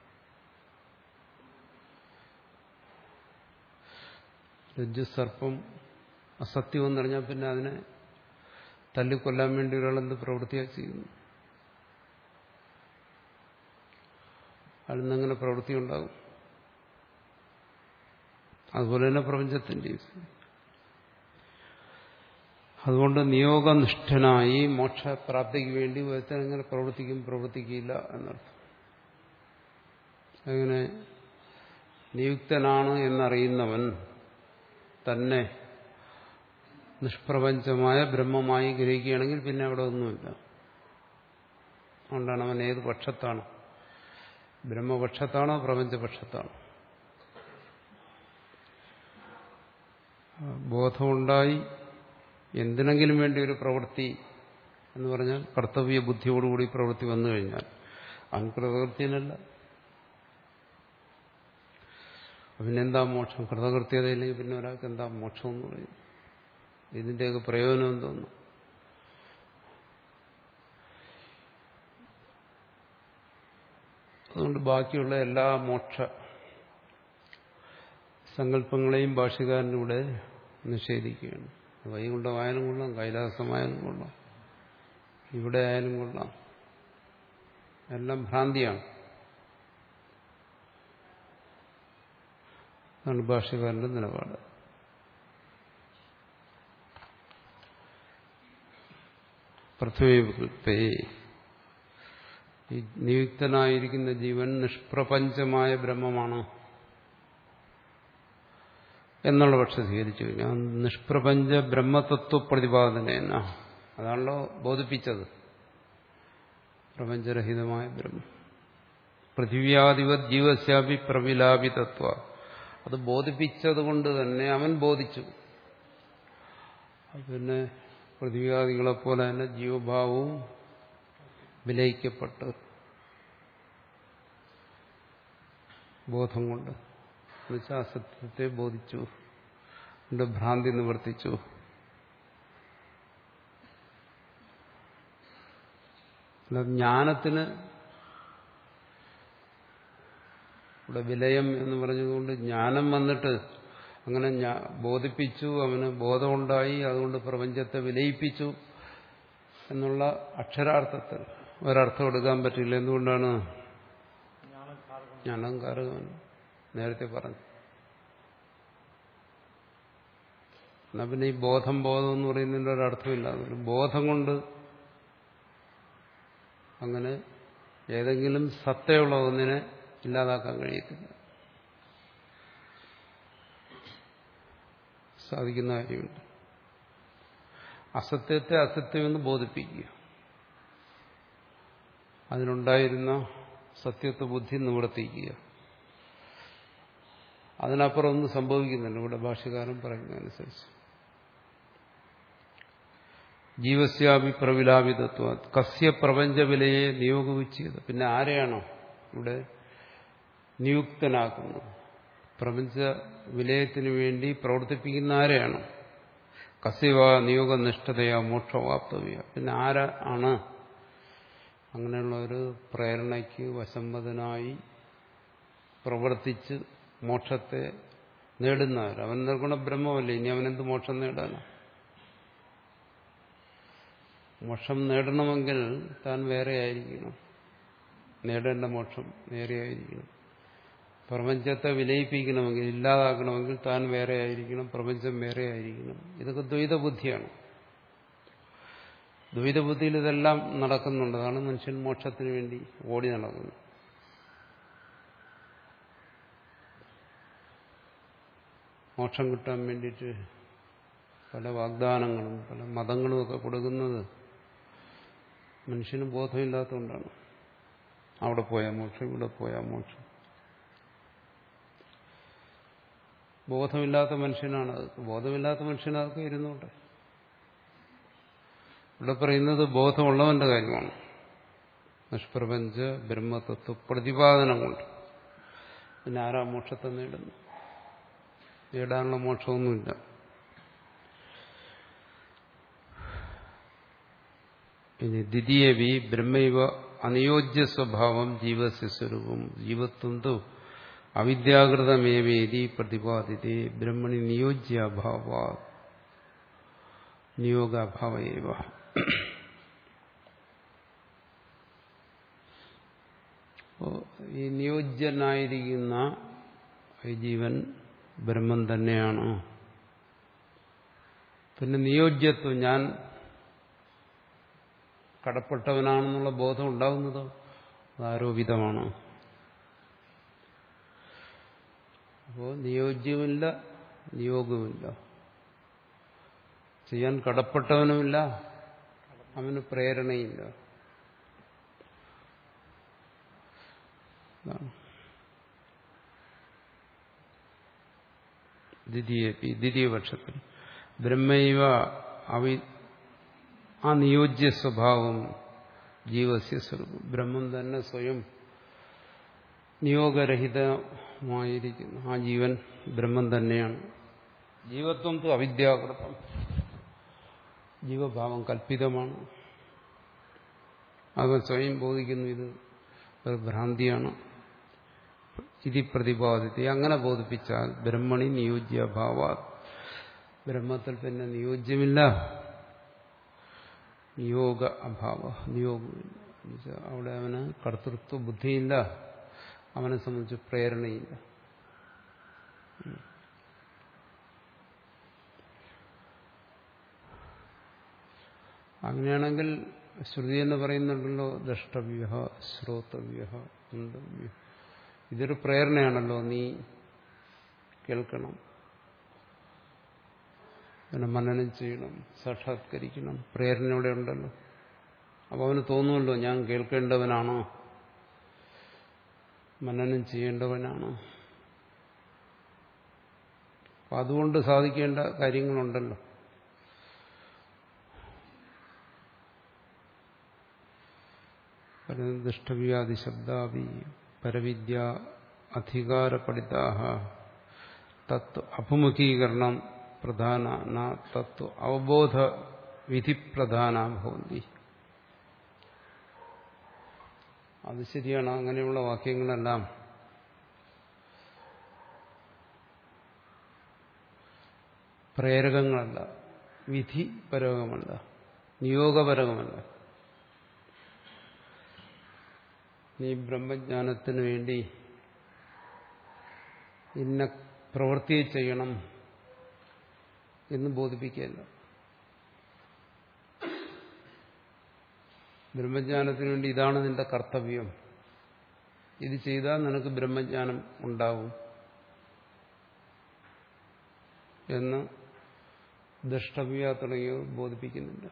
രജ്ജു സർപ്പം അസത്യം എന്ന് പറഞ്ഞാൽ പിന്നെ അതിനെ തല്ലിക്കൊല്ലാൻ വേണ്ടി ഒരാളെന്ത് പ്രവൃത്തിയാണ് ചെയ്യുന്നു അതിൽ പ്രവൃത്തി ഉണ്ടാകും അതുപോലെ തന്നെ പ്രപഞ്ചത്തിന്റെ അതുകൊണ്ട് നിയോഗനിഷ്ഠനായി മോക്ഷപ്രാപ്തിക്ക് വേണ്ടി ഒരുത്തൻ എങ്ങനെ പ്രവർത്തിക്കും പ്രവർത്തിക്കില്ല എന്നർത്ഥം അങ്ങനെ നിയുക്തനാണ് എന്നറിയുന്നവൻ തന്നെ നിഷ്പ്രപഞ്ചമായ ബ്രഹ്മമായി ഗ്രഹിക്കുകയാണെങ്കിൽ പിന്നെ അവിടെ ഒന്നുമില്ല അതുകൊണ്ടാണ് അവൻ ഏത് പക്ഷത്താണ് ബ്രഹ്മപക്ഷത്താണോ പ്രപഞ്ചപക്ഷത്താണോ ബോധമുണ്ടായി എന്തിനെങ്കിലും വേണ്ടി ഒരു പ്രവൃത്തി എന്ന് പറഞ്ഞാൽ കർത്തവ്യ ബുദ്ധിയോടുകൂടി പ്രവൃത്തി വന്നു കഴിഞ്ഞാൽ അവൻ കൃതകൃത്യനല്ല പിന്നെന്താ മോക്ഷം കൃതകൃത്യതയില്ലെങ്കിൽ പിന്നെ ഒരാൾക്ക് എന്താ മോക്ഷം എന്ന് പറയും ഇതിന്റെയൊക്കെ പ്രയോജനം എന്തോന്നു അതുകൊണ്ട് ബാക്കിയുള്ള എല്ലാ മോക്ഷ സങ്കല്പങ്ങളെയും ഭാഷകാരനിലൂടെ നിഷേധിക്കുകയാണ് വൈകുണ്ഠമായാലും കൊള്ളാം കൈലാസമായാലും കൊള്ളാം ഇവിടെ ആയാലും കൊള്ളാം എല്ലാം ഭ്രാന്തിയാണ് അതാണ് ഭാഷകാരന്റെ നിലപാട് പൃഥ്വീപേ ഈ നിയുക്തനായിരിക്കുന്ന ജീവൻ നിഷ്പ്രപഞ്ചമായ ബ്രഹ്മമാണ് എന്നുള്ള പക്ഷെ സ്വീകരിച്ചു ഞാൻ നിഷ്പ്രപഞ്ച ബ്രഹ്മതത്വ പ്രതിപാദനേന അതാണല്ലോ ബോധിപ്പിച്ചത് പ്രപഞ്ചരഹിതമായ ബ്രഹ്മം പൃഥിവ്യാധിപത് ജീവസ്യാപി പ്രവിലാപിതത്വ അത് ബോധിപ്പിച്ചതുകൊണ്ട് തന്നെ അവൻ ബോധിച്ചു പിന്നെ പൃഥ്വിയാദികളെപ്പോലെ തന്നെ ജീവഭാവവും വിലയിക്കപ്പെട്ട് ബോധം കൊണ്ട് എന്നുവെച്ചാൽ അസത്യത്തെ ബോധിച്ചു എന്റെ ഭ്രാന്തി നിവർത്തിച്ചു അല്ല ജ്ഞാനത്തിന് ഇവിടെ വിലയം എന്ന് പറഞ്ഞതുകൊണ്ട് ജ്ഞാനം വന്നിട്ട് അങ്ങനെ ബോധിപ്പിച്ചു അവന് ബോധമുണ്ടായി അതുകൊണ്ട് പ്രപഞ്ചത്തെ വിലയിപ്പിച്ചു എന്നുള്ള അക്ഷരാർത്ഥത്തിൽ ഒരർത്ഥം എടുക്കാൻ പറ്റില്ല എന്തുകൊണ്ടാണ് ജ്ഞാനം കാരകമാണ് നേരത്തെ പറഞ്ഞു എന്നാ പിന്നെ ഈ ബോധം ബോധം എന്ന് പറയുന്നതിൻ്റെ ഒരർത്ഥമില്ല ഒരു ബോധം കൊണ്ട് അങ്ങനെ ഏതെങ്കിലും സത്തയുള്ള ഒന്നിനെ ഇല്ലാതാക്കാൻ കഴിയത്തില്ല സാധിക്കുന്ന കാര്യമുണ്ട് അസത്യത്തെ അസത്യമെന്ന് ബോധിപ്പിക്കുക അതിനുണ്ടായിരുന്ന സത്യത്വ ബുദ്ധി നിവർത്തിക്കുക അതിനപ്പുറം ഒന്നും സംഭവിക്കുന്നില്ല ഇവിടെ ഭാഷകാരൻ പറയുന്നതനുസരിച്ച് ജീവസ്യാപി പ്രവിലാപിതത്വ കസ്യ പ്രപഞ്ചവിലയെ നിയോഗിച്ചത് പിന്നെ ആരെയാണോ ഇവിടെ നിയുക്തനാക്കുന്നത് പ്രപഞ്ച വിലയത്തിനു വേണ്ടി പ്രവർത്തിപ്പിക്കുന്ന ആരെയാണ് കസ്യവ നിയോഗനിഷ്ഠതയാ മോക്ഷവാപ്തവ്യ പിന്നെ ആരാ ആണ് അങ്ങനെയുള്ള ഒരു പ്രേരണയ്ക്ക് വശംവദനായി പ്രവർത്തിച്ച് മോക്ഷത്തെ നേടുന്നവർ അവൻ നിർഗുണ ബ്രഹ്മമല്ലേ ഇനി അവനെന്ത് മോക്ഷം നേടാനോ മോക്ഷം നേടണമെങ്കിൽ താൻ വേറെ ആയിരിക്കണം നേടേണ്ട മോക്ഷം നേരെയായിരിക്കണം പ്രപഞ്ചത്തെ വിലയിപ്പിക്കണമെങ്കിൽ ഇല്ലാതാക്കണമെങ്കിൽ താൻ വേറെ ആയിരിക്കണം പ്രപഞ്ചം വേറെ ആയിരിക്കണം ഇതൊക്കെ ദ്വൈതബുദ്ധിയാണ് ദ്വൈതബുദ്ധിയിൽ ഇതെല്ലാം നടക്കുന്നുണ്ട് അതാണ് മനുഷ്യൻ മോക്ഷത്തിന് വേണ്ടി ഓടി നടക്കുന്നത് മോക്ഷം കിട്ടാൻ വേണ്ടിയിട്ട് പല വാഗ്ദാനങ്ങളും പല മതങ്ങളും ഒക്കെ കൊടുക്കുന്നത് മനുഷ്യന് ബോധമില്ലാത്തതുകൊണ്ടാണ് അവിടെ പോയാൽ മോക്ഷം ഇവിടെ പോയാൽ മോക്ഷം ബോധമില്ലാത്ത മനുഷ്യനാണ് അത് ബോധമില്ലാത്ത മനുഷ്യനതൊക്കെ ഇരുന്നുണ്ട് ഇവിടെ പറയുന്നത് ബോധമുള്ളവന്റെ കാര്യമാണ് നിഷ്പ്രപഞ്ച ബ്രഹ്മതത്വ പ്രതിപാദനം കൊണ്ട് പിന്നെ ആരാ മോക്ഷത്തെ നേടുന്നു നേടാനുള്ള മോക്ഷമൊന്നുമില്ല ഇനി ദ്വിതീയവി ബ്രഹ്മൈവ അനിയോജ്യ സ്വഭാവം ജീവസ്യ സ്വരൂപം ജീവത്വം തു അവിദ്യാകൃതമേവേദി പ്രതിപാദിതേ ബ്രഹ്മണി നിയോജ്യാഭാവ നിയോഗാഭാവയേവ ഈ നിയോജ്യനായിരിക്കുന്ന ഈ ജീവൻ ബ്രഹ്മം തന്നെയാണ് പിന്നെ നിയോജ്യത്വം ഞാൻ കടപ്പെട്ടവനാണെന്നുള്ള ബോധം ഉണ്ടാകുന്നത് ആരോപിതമാണ് അപ്പോൾ നിയോജ്യമില്ല നിയോഗവുമില്ല ചെയ്യാൻ കടപ്പെട്ടവനുമില്ല അവന് പ്രേരണയില്ല ദ്വിതീയ ദ്വിതീയ പക്ഷത്തിൽ ബ്രഹ്മൈവ അവി ആ നിയോജ്യ സ്വഭാവം ജീവസ്യ സ്വരൂപം ബ്രഹ്മം തന്നെ സ്വയം നിയോഗരഹിതമായിരിക്കുന്നു ആ ജീവൻ ബ്രഹ്മം തന്നെയാണ് ജീവത്വം തു അവിദ്യാകൃതം ജീവഭാവം കൽപ്പിതമാണ് അവൻ സ്വയം ബോധിക്കുന്നു ഇത് ഒരു ഭ്രാന്തിയാണ് ഇതി പ്രതിപാദിത്തി അങ്ങനെ ബോധിപ്പിച്ചാൽ ബ്രഹ്മണി നിയോജ്യഭാവ ബ്രഹ്മത്തിൽ പിന്നെ നിയോജ്യമില്ല നിയോഗ അഭാവ നിയോഗമില്ല എന്നുവെച്ചാൽ അവിടെ അവന് കർത്തൃത്വ ബുദ്ധിയില്ല അവനെ സംബന്ധിച്ച് പ്രേരണയില്ല അങ്ങനെയാണെങ്കിൽ ശ്രുതി എന്ന് പറയുന്നുണ്ടല്ലോ ദ്രഷ്ടവ്യ ശ്രോതവ്യ ഗന്ധവ്യ ഇതൊരു പ്രേരണയാണല്ലോ നീ കേൾക്കണം പിന്നെ മനനം ചെയ്യണം സാക്ഷാത്കരിക്കണം പ്രേരണ ഇവിടെ ഉണ്ടല്ലോ അപ്പോൾ അവന് തോന്നുമല്ലോ ഞാൻ കേൾക്കേണ്ടവനാണോ മനനം ചെയ്യേണ്ടവനാണോ അപ്പം അതുകൊണ്ട് സാധിക്കേണ്ട കാര്യങ്ങളുണ്ടല്ലോ ദുഷ്ടവ്യാധി ശബ്ദാവി പരവിദ്യ അധികാരപഠിതാഹ തത്വ അഭിമുഖീകരണം പ്രധാന ന തത്വ അവബോധ വിധിപ്രധാന ഭവന്തി അത് ശരിയാണ് അങ്ങനെയുള്ള വാക്യങ്ങളെല്ലാം പ്രേരകങ്ങളല്ല വിധിപരകമല്ല നിയോഗപരകമല്ല നീ ബ്രഹ്മജ്ഞാനത്തിനു വേണ്ടി ഇന്ന പ്രവൃത്തി ചെയ്യണം എന്ന് ബോധിപ്പിക്കുകയല്ല ബ്രഹ്മജ്ഞാനത്തിനു വേണ്ടി ഇതാണ് നിന്റെ കർത്തവ്യം ഇത് ചെയ്താൽ നിനക്ക് ബ്രഹ്മജ്ഞാനം ഉണ്ടാവും എന്ന് ദൃഷ്ടവ്യ തുടങ്ങിയവർ ബോധിപ്പിക്കുന്നില്ല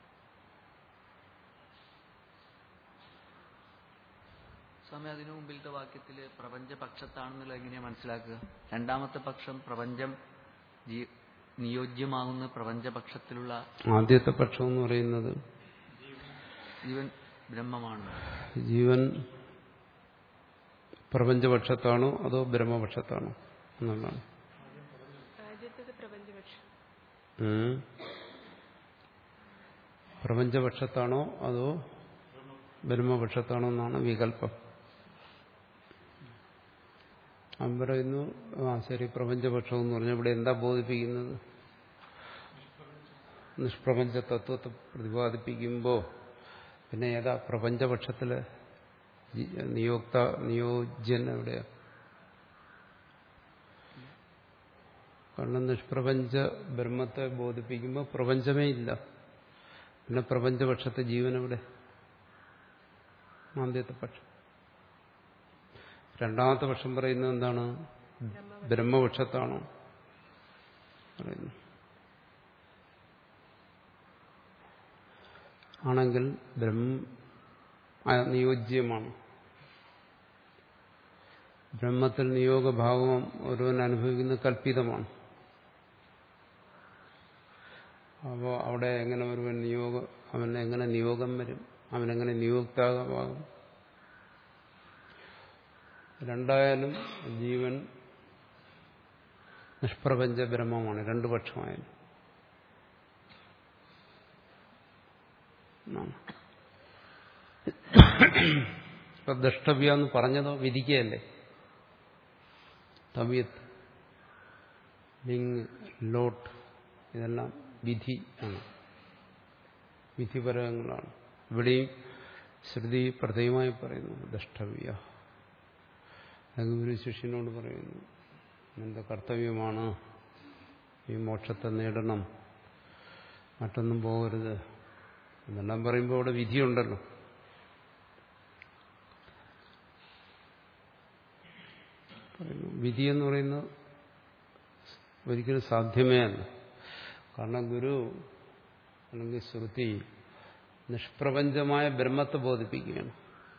സ്വാമി അതിനു മുമ്പിലത്തെ വാക്യത്തില് പ്രപഞ്ചപക്ഷത്താണെന്നുള്ള എങ്ങനെയാ മനസ്സിലാക്കുക രണ്ടാമത്തെ പക്ഷം പ്രപഞ്ചം ജീ- നിയോജ്യമാകുന്ന പ്രപഞ്ചപക്ഷത്തിലുള്ള ആദ്യത്തെ പക്ഷം എന്ന് പറയുന്നത് ജീവൻ ബ്രഹ്മമാണ് ജീവൻ പ്രപഞ്ചപക്ഷത്താണോ അതോ ബ്രഹ്മപക്ഷത്താണോ എന്നുള്ളതാണ് ആദ്യത്തേത് പ്രപഞ്ചപക്ഷം ഉം. പ്രപഞ്ചപക്ഷത്താണോ അതോ ബ്രഹ്മപക്ഷത്താണോ എന്നാണ് വികല്പം അവൻ പറയുന്നു ആ ശരി പ്രപഞ്ചപക്ഷം എന്ന് പറഞ്ഞാൽ ഇവിടെ എന്താ ബോധിപ്പിക്കുന്നത് നിഷ്പ്രപഞ്ച തത്വത്തെ പ്രതിപാദിപ്പിക്കുമ്പോൾ പിന്നെ ഏതാ പ്രപഞ്ചപക്ഷത്തിലെ ജി- നിയോക്ത നിയോജ്യൻ എവിടെയാ കാരണം നിഷ്പ്രപഞ്ച ബ്രഹ്മത്തെ ബോധിപ്പിക്കുമ്പോൾ പ്രപഞ്ചമേ ഇല്ല പിന്നെ പ്രപഞ്ചപക്ഷത്തെ ജീവൻ എവിടെ ആദ്യത്തെ പക്ഷം രണ്ടാമത്തെ പക്ഷം പറയുന്നത് എന്താണ് ബ്രഹ്മപക്ഷത്താണോ പറയുന്നു ആണെങ്കിൽ ബ്രഹ്മ നിയോജ്യമാണ് ബ്രഹ്മത്തിൽ നിയോഗഭാവം ഒരുവൻ അനുഭവിക്കുന്നത് കല്പിതമാണ് അപ്പോൾ അവിടെ എങ്ങനെ ഒരുവൻ നിയോഗ അവന് എങ്ങനെ നിയോഗം വരും അവനെങ്ങനെ നിയോക്താകമാകും രണ്ടായാലും ജീവൻ നിഷ്പ്രപഞ്ച ബ്രഹ്മമാണ് രണ്ടു പക്ഷമായാലും എന്നാണ്. ഇപ്പൊ ദ്രഷ്ടവ്യ എന്ന് പറഞ്ഞതോ വിധിക്കുകയല്ലേ തവിയത്ത് ലിങ് ലോട്ട് ഇതെല്ലാം വിധി ആണ് വിധിപരങ്ങളാണ് ഇവിടെയും ശ്രുതി പ്രത്യേകമായി പറയുന്നു ദ്രഷ്ടവ്യ ഗുരു ശിഷ്യനോട് പറയുന്നു നിന്റെ കർത്തവ്യമാണ് ഈ മോക്ഷത്തെ നേടണം മറ്റൊന്നും പോകരുത് എന്നെല്ലാം പറയുമ്പോൾ അവിടെ വിധിയുണ്ടല്ലോ പറയുന്നു വിധി എന്ന് പറയുന്നത് ഒരിക്കലും സാധ്യമേ അല്ല കാരണം ഗുരു അല്ലെങ്കിൽ ശ്രുതി നിഷ്പ്രപഞ്ചമായ ബ്രഹ്മത്തെ ബോധിപ്പിക്കുകയാണ്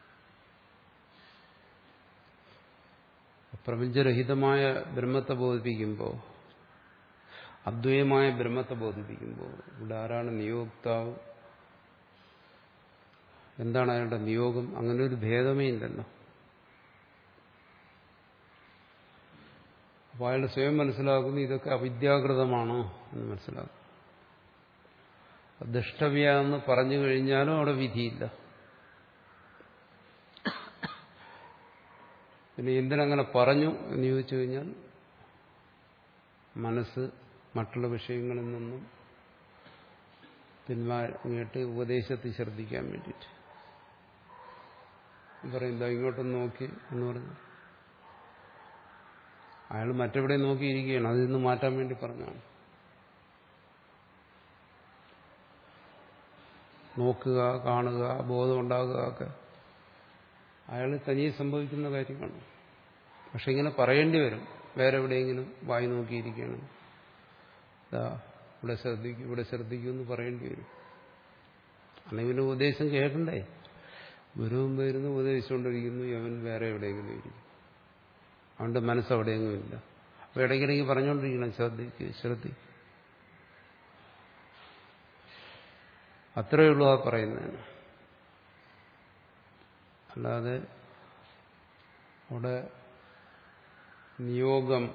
പ്രപഞ്ചരഹിതമായ ബ്രഹ്മത്തെ ബോധിപ്പിക്കുമ്പോൾ അദ്വൈതമായ ബ്രഹ്മത്തെ ബോധിപ്പിക്കുമ്പോൾ ഇവിടെ ആരാണ് നിയോക്താവ് എന്താണ് അയാളുടെ നിയോഗം അങ്ങനെ ഒരു ഭേദമേ ഇല്ലല്ലോ അപ്പോൾ അയാൾ സ്വയം മനസ്സിലാക്കുന്നു ഇതൊക്കെ അവിദ്യാകൃതമാണോ എന്ന് മനസ്സിലാക്കും ദുഷ്ടവ്യ എന്ന് പറഞ്ഞു കഴിഞ്ഞാലും അവിടെ വിധിയില്ല പിന്നെ എന്തിനങ്ങനെ പറഞ്ഞു എന്ന് ചോദിച്ചു കഴിഞ്ഞാൽ മനസ്സ് മറ്റുള്ള വിഷയങ്ങളിൽ നിന്നും പിന്മാറിയിട്ട് ഉപദേശത്തിൽ ശ്രദ്ധിക്കാൻ വേണ്ടിയിട്ട് പറയും ഇതാ ഇങ്ങോട്ടൊന്ന് നോക്കി എന്ന് പറഞ്ഞു അയാൾ മറ്റെവിടെ നോക്കിയിരിക്കുകയാണ് അതിൽ നിന്ന് മാറ്റാൻ വേണ്ടി പറഞ്ഞാണ് നോക്കുക കാണുക ബോധം ഉണ്ടാകുക ഒക്കെ അയാൾ തനിയെ സംഭവിക്കുന്ന കാര്യമാണ് പക്ഷെ ഇങ്ങനെ പറയേണ്ടി വരും വേറെ എവിടെയെങ്കിലും വായി നോക്കിയിരിക്കണം ഇതാ ഇവിടെ ശ്രദ്ധിക്കും ഇവിടെ ശ്രദ്ധിക്കും എന്ന് പറയേണ്ടി വരും അല്ലെങ്കിൽ ഉപദേശം കേൾക്കണ്ടേ ഗുരുവും വരുന്നു ഉപദേശിച്ചുകൊണ്ടിരിക്കുന്നു അവൻ വേറെ എവിടെയെങ്കിലും ഇരിക്കും അവന്റെ മനസ്സ് അവിടെയെങ്കിലും ഇല്ല അപ്പൊ ഇടയ്ക്കിടയ്ക്ക് പറഞ്ഞുകൊണ്ടിരിക്കണം ശ്രദ്ധിക്ക് ശ്രദ്ധിക്ക് അത്രയേ ഉള്ളൂ ആ പറയുന്നതിന് അല്ലാതെ അവിടെ നിയോഗം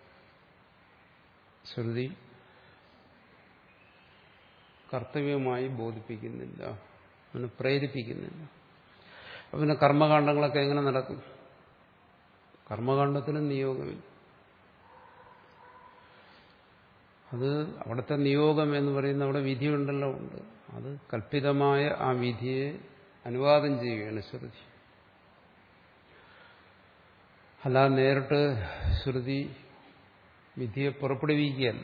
ശ്രുതി കർത്തവ്യമായി ബോധിപ്പിക്കുന്നില്ല അവനെ പ്രേരിപ്പിക്കുന്നില്ല അപ്പൊ പിന്നെ കർമ്മകാണ്ഡങ്ങളൊക്കെ എങ്ങനെ നടക്കും കർമ്മകാണ്ഡത്തിനും നിയോഗമില്ല അത് അവിടുത്തെ നിയോഗം എന്ന് പറയുന്ന അവിടെ വിധിയുണ്ടല്ലോ ഉണ്ട് അത് കല്പിതമായ ആ വിധിയെ അനുവാദം ചെയ്യുകയാണ് ശ്രുതി അല്ലാതെ നേരിട്ട് ശ്രുതി വിധിയെ പുറപ്പെടുവിക്കുകയല്ല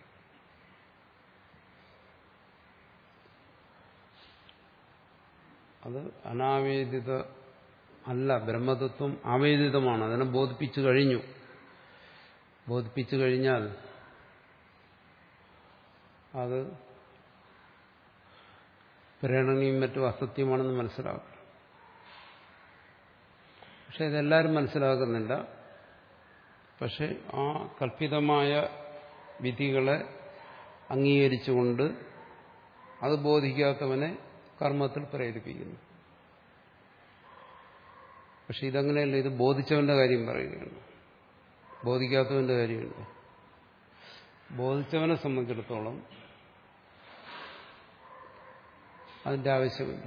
അത് അനാവേദിത അല്ല ബ്രഹ്മതത്വം ആവേദിതമാണ് അതിനെ ബോധിപ്പിച്ചു കഴിഞ്ഞു ബോധിപ്പിച്ചു കഴിഞ്ഞാൽ അത് പ്രേരണയും മറ്റും അസത്യമാണെന്ന് മനസ്സിലാക്കും പക്ഷെ ഇതെല്ലാവരും മനസ്സിലാക്കുന്നില്ല പക്ഷെ ആ കല്പിതമായ വിധികളെ അംഗീകരിച്ചുകൊണ്ട് അത് ബോധിക്കാത്തവനെ കർമ്മത്തിൽ പ്രേരിപ്പിക്കുന്നു പക്ഷെ ഇതങ്ങനെയല്ല ഇത് ബോധിച്ചവന്റെ കാര്യം പറയുകയാണ് ബോധിക്കാത്തവന്റെ കാര്യമില്ല ബോധിച്ചവനെ സംബന്ധിച്ചിടത്തോളം അതിന്റെ ആവശ്യമില്ല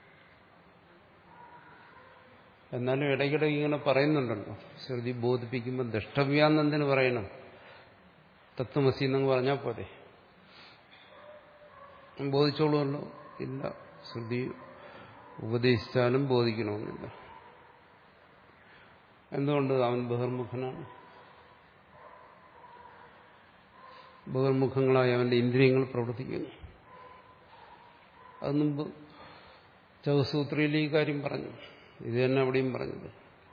എന്നാലും ഇടയ്ക്കിടയ്ക്ക് ഇങ്ങനെ പറയുന്നുണ്ടല്ലോ ശ്രുതി ബോധിപ്പിക്കുമ്പോൾ ദ്രഷ്ടവ്യാന്നെന്തിന് പറയണം തത്വമസി എന്നങ്ങ് പറഞ്ഞാൽ പോരെ ബോധിച്ചോളുമല്ലോ ഇല്ല ശ്രുതി ഉപദേശിച്ചാലും ബോധിക്കണമെന്നില്ല എന്തുകൊണ്ട് അവൻ ബഹിർമുഖനാണ് ബഹിർമുഖങ്ങളായി അവന്റെ ഇന്ദ്രിയങ്ങൾ പ്രവർത്തിക്കുന്നു അത് മുമ്പ് ചൗസൂത്രയിൽ ഈ കാര്യം പറഞ്ഞു ഇത് തന്നെ അവിടെയും പറഞ്ഞത്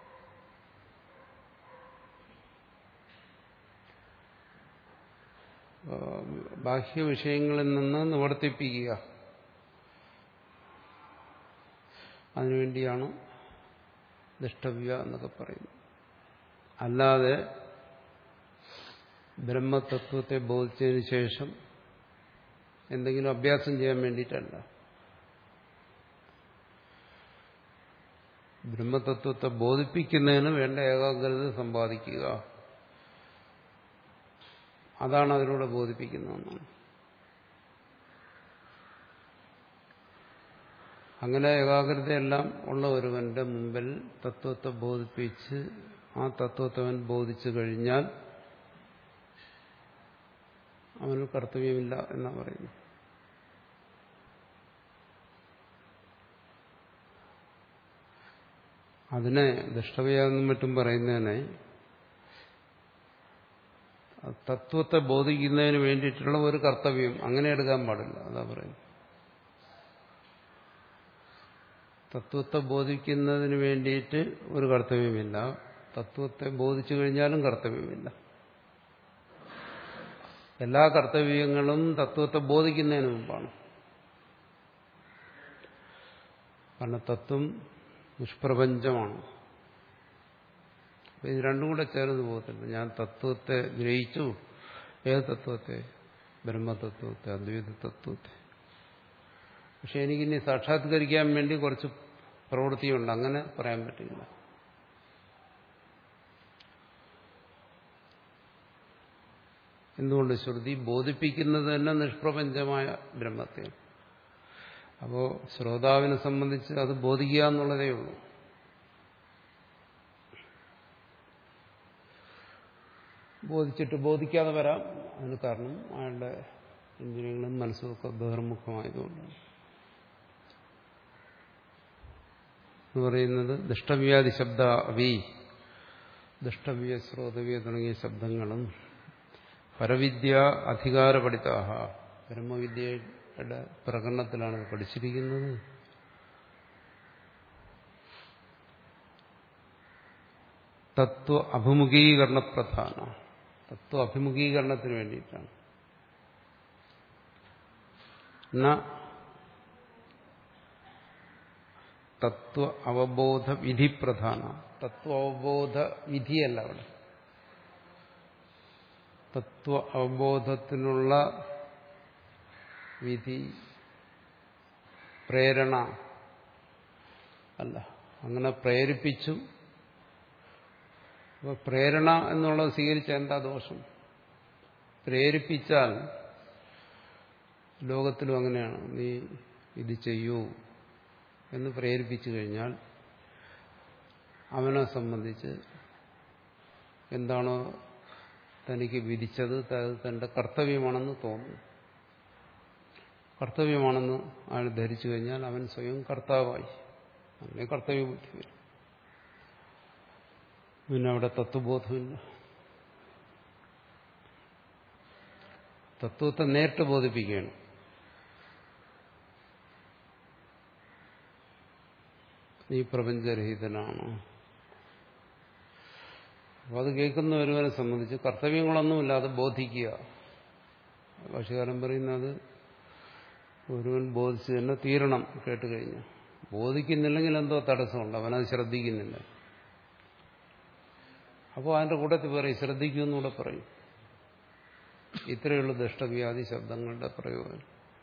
ബാഹ്യ വിഷയങ്ങളിൽ നിന്ന് നിവർത്തിപ്പിക്കുക അതിനുവേണ്ടിയാണ് ദഷ്ടവ്യ എന്നൊക്കെ പറയുന്നത് അല്ലാതെ ബ്രഹ്മതത്വത്തെ ബോധിച്ചതിന് ശേഷം എന്തെങ്കിലും അഭ്യാസം ചെയ്യാൻ വേണ്ടിയിട്ടല്ല ബ്രഹ്മതത്വത്തെ ബോധിപ്പിക്കുന്നതിന് വേണ്ട ഏകാഗ്രത സമ്പാദിക്കുക അതാണ് അതിലൂടെ ബോധിപ്പിക്കുന്നതെന്നാണ് അങ്ങനെ ഏകാഗ്രതയെല്ലാം ഉള്ള ഒരുവന്റെ മുമ്പിൽ തത്വത്തെ ബോധിപ്പിച്ച് ആ തത്വത്തെ അവൻ ബോധിച്ചു കഴിഞ്ഞാൽ അവന് കർത്തവ്യമില്ല എന്നാ പറയുന്നു അതിനെ ദുഷ്ടവ്യാന്നും മറ്റും പറയുന്നതിനെ തത്വത്തെ ബോധിക്കുന്നതിന് വേണ്ടിയിട്ടുള്ള ഒരു കർത്തവ്യം അങ്ങനെ എടുക്കാൻ പാടില്ല അതാ പറയുന്നത് തത്വത്തെ ബോധിക്കുന്നതിന് വേണ്ടിയിട്ട് ഒരു കർത്തവ്യമില്ല തത്വത്തെ ബോധിച്ചു കഴിഞ്ഞാലും കർത്തവ്യമില്ല എല്ലാ കർത്തവ്യങ്ങളും തത്വത്തെ ബോധിക്കുന്നതിന് മുമ്പാണ് കാരണം തത്വം നിഷ്പ്രപഞ്ചമാണ് ഇത് രണ്ടും കൂടെ ചേർന്ന് പോകത്തില്ല ഞാൻ തത്വത്തെ ഗ്രഹിച്ചു ഏത് തത്വത്തെ ബ്രഹ്മതത്വത്തെ അദ്വൈത തത്വത്തെ പക്ഷെ എനിക്കിനി സാക്ഷാത്കരിക്കാൻ വേണ്ടി കുറച്ച് പ്രവൃത്തിയുണ്ട് അങ്ങനെ പറയാൻ പറ്റില്ല എന്തുകൊണ്ട് ശ്രുതി ബോധിപ്പിക്കുന്നത് തന്നെ നിഷ്പ്രപഞ്ചമായ ബ്രഹ്മത്തെ അപ്പോൾ ശ്രോതാവിനെ സംബന്ധിച്ച് അത് ബോധിക്കുക എന്നുള്ളതേ ഉള്ളൂ ബോധിച്ചിട്ട് ബോധിക്കാതെ വരാം അതിന് കാരണം അയാളുടെ ഇന്ദ്രിയങ്ങളും മനസ്സുമൊക്കെ ബഹിർമുഖമായതുകൊണ്ടാണ് എന്ന് പറയുന്നത് ദുഷ്ടവ്യാധി ശബ്ദ അവി ദുഷ്ടവ്യ ശ്രോതവ്യ തുടങ്ങിയ ശബ്ദങ്ങളും പരവിദ്യ അധികാരപഠിതാഹ ബ്രഹ്മവിദ്യയുടെ പ്രകടനത്തിലാണ് പഠിച്ചിരിക്കുന്നത് തത്വ അഭിമുഖീകരണ പ്രധാന തത്വ അഭിമുഖീകരണത്തിന് വേണ്ടിയിട്ടാണ് തത്വ അവബോധ വിധി പ്രധാന തത്വ അവബോധ വിധിയല്ല അവിടെ തത്വ അവബോധത്തിനുള്ള വിധി പ്രേരണ അല്ല അങ്ങനെ പ്രേരിപ്പിച്ചു അപ്പോൾ പ്രേരണ എന്നുള്ളത് സ്വീകരിച്ച എന്താ ദോഷം പ്രേരിപ്പിച്ചാൽ ലോകത്തിലും അങ്ങനെയാണ് നീ ഇത് ചെയ്യൂ എന്ന് പ്രേരിപ്പിച്ചു കഴിഞ്ഞാൽ അവനെ സംബന്ധിച്ച് എന്താണോ തനിക്ക് വിധിച്ചത് അത് തന്റെ കർത്തവ്യമാണെന്ന് തോന്നുന്നു കർത്തവ്യമാണെന്ന് അയാൾ ധരിച്ചു കഴിഞ്ഞാൽ അവൻ സ്വയം കർത്താവായി അങ്ങനെ കർത്തവ്യബുദ്ധി വരും പിന്നെ അവിടെ തത്വബോധമില്ല തത്വത്തെ നേരിട്ട് ബോധിപ്പിക്കുകയാണ് നീ പ്രപഞ്ചരഹിതനാണ് അപ്പോൾ അത് കേൾക്കുന്ന ഒരുവനെ സംബന്ധിച്ച് കർത്തവ്യങ്ങളൊന്നുമില്ല അത് ബോധിക്കുക ഭാഷകാരൻ പറയുന്നത് ഒരുവൻ ബോധിച്ച് തന്നെ തീരണം കേട്ട് കഴിഞ്ഞു ബോധിക്കുന്നില്ലെങ്കിൽ എന്തോ തടസ്സമുണ്ട് അവനത് ശ്രദ്ധിക്കുന്നില്ല അപ്പോൾ അതിന്റെ കൂട്ടത്തിൽ പറയും ശ്രദ്ധിക്കൂ എന്നൂടെ പറയും ഇത്രയുള്ള ദുഷ്ടവ്യാധി ശബ്ദങ്ങളുടെ പ്രയോജനം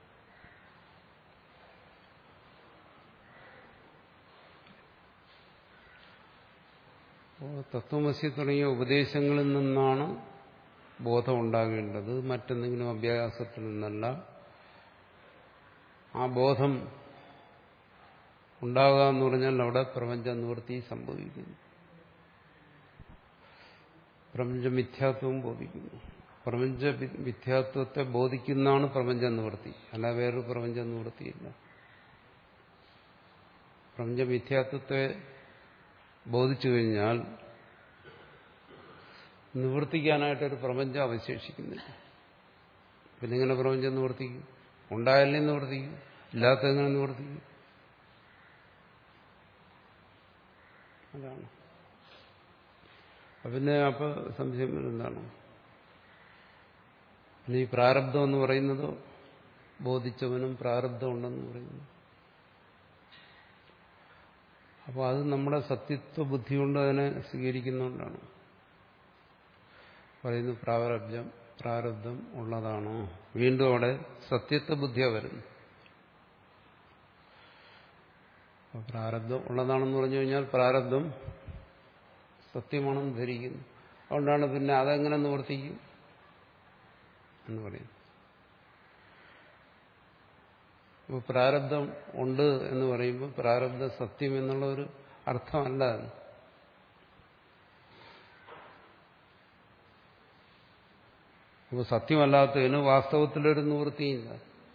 തത്വമസി തുടങ്ങിയ ഉപദേശങ്ങളിൽ നിന്നാണ് ബോധം ഉണ്ടാകേണ്ടത് മറ്റെന്തെങ്കിലും അഭ്യാസത്തിൽ നിന്നല്ല ആ ബോധം ഉണ്ടാകുക എന്ന് പറഞ്ഞാൽ അവിടെ പ്രപഞ്ച നിവൃത്തി സംഭവിക്കുന്നു പ്രപഞ്ച മിഥ്യാത്വവും ബോധിക്കുന്നു പ്രപഞ്ച മിഥ്യാത്വത്തെ ബോധിക്കുന്നതാണ് പ്രപഞ്ച നിവൃത്തി അല്ല വേറൊരു പ്രപഞ്ച നിവൃത്തിയില്ല പ്രപഞ്ച മിഥ്യാത്വത്തെ ബോധിച്ചു കഴിഞ്ഞാൽ നിവർത്തിക്കാനായിട്ടൊരു പ്രപഞ്ചം അവശേഷിക്കുന്നില്ല പിന്നെ ഇങ്ങനെ പ്രപഞ്ചം നിവർത്തിക്കും ഉണ്ടായാലേ നിവർത്തിക്കും ഇല്ലാത്തതെങ്ങനെ നിവർത്തിക്കും അതാണ് പിന്നെ അപ്പൊ സംശയം എന്താണ് പിന്നെ ഈ പ്രാരബ്ധം എന്ന് പറയുന്നതോ ബോധിച്ചവനും പ്രാരബ്ധം ഉണ്ടെന്ന് പറയുന്നു അപ്പോൾ അത് നമ്മുടെ സത്യത്വ ബുദ്ധി കൊണ്ട് അതിനെ സ്വീകരിക്കുന്നതുകൊണ്ടാണ് പറയുന്നു പ്രാരബ്ധം പ്രാരബ്ധം ഉള്ളതാണോ വീണ്ടും അവിടെ സത്യത്വ ബുദ്ധിയ വരുന്നു അപ്പൊ പ്രാരബ്ധം ഉള്ളതാണെന്ന് പറഞ്ഞു കഴിഞ്ഞാൽ പ്രാരബ്ധം സത്യമാണെന്ന് ധരിക്കുന്നു അതുകൊണ്ടാണ് പിന്നെ അതെങ്ങനെ നിവർത്തിക്കും എന്ന് പറയുന്നു അപ്പോൾ പ്രാരബ്ധം ഉണ്ട് എന്ന് പറയുമ്പോൾ പ്രാരബ്ധ സത്യം എന്നുള്ള ഒരു അർത്ഥമല്ല അത് അപ്പോൾ സത്യമല്ലാത്തതിന് വാസ്തവത്തിലൊരു നിവൃത്തിയില്ല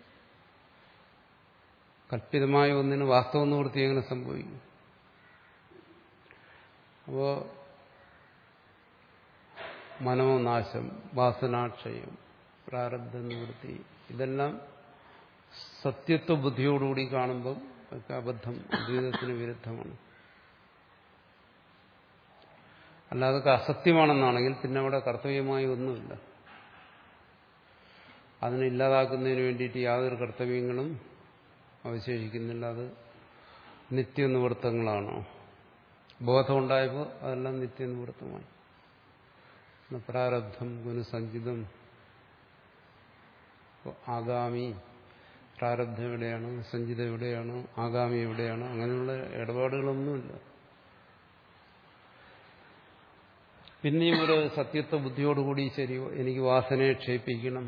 കല്പിതമായ ഒന്നിന് വാസ്തവ നിവൃത്തി എങ്ങനെ സംഭവിക്കും അപ്പോ മനോനാശം വാസനാക്ഷയം പ്രാരബ്ധ നിവൃത്തി ഇതെല്ലാം സത്യത്വ ബുദ്ധിയോടുകൂടി കാണുമ്പം ഒക്കെ അബദ്ധം അദ്വൈതത്തിന് വിരുദ്ധമാണ് അല്ലാതെ അസത്യമാണെന്നാണെങ്കിൽ പിന്നെ അവിടെ കർത്തവ്യമായി ഒന്നുമില്ല അതിനെ ഇല്ലാതാക്കുന്നതിന് വേണ്ടിയിട്ട് യാതൊരു കർത്തവ്യങ്ങളും അവശേഷിക്കുന്നില്ല അത് നിത്യനിവൃത്തങ്ങളാണോ ബോധമുണ്ടായപ്പോൾ അതെല്ലാം നിത്യനിവൃത്തമായി പ്രാരബ്ധം ഗുണസഞ്ചിതം ആഗാമി പ്രാരബ്ധം എവിടെയാണ് സഞ്ചിതം എവിടെയാണ് ആഗാമി എവിടെയാണ് അങ്ങനെയുള്ള ഇടപാടുകളൊന്നുമില്ല പിന്നെയും ഒരു സത്യത്വ ബുദ്ധിയോടുകൂടി ശരി എനിക്ക് വാസനയെ ക്ഷയിപ്പിക്കണം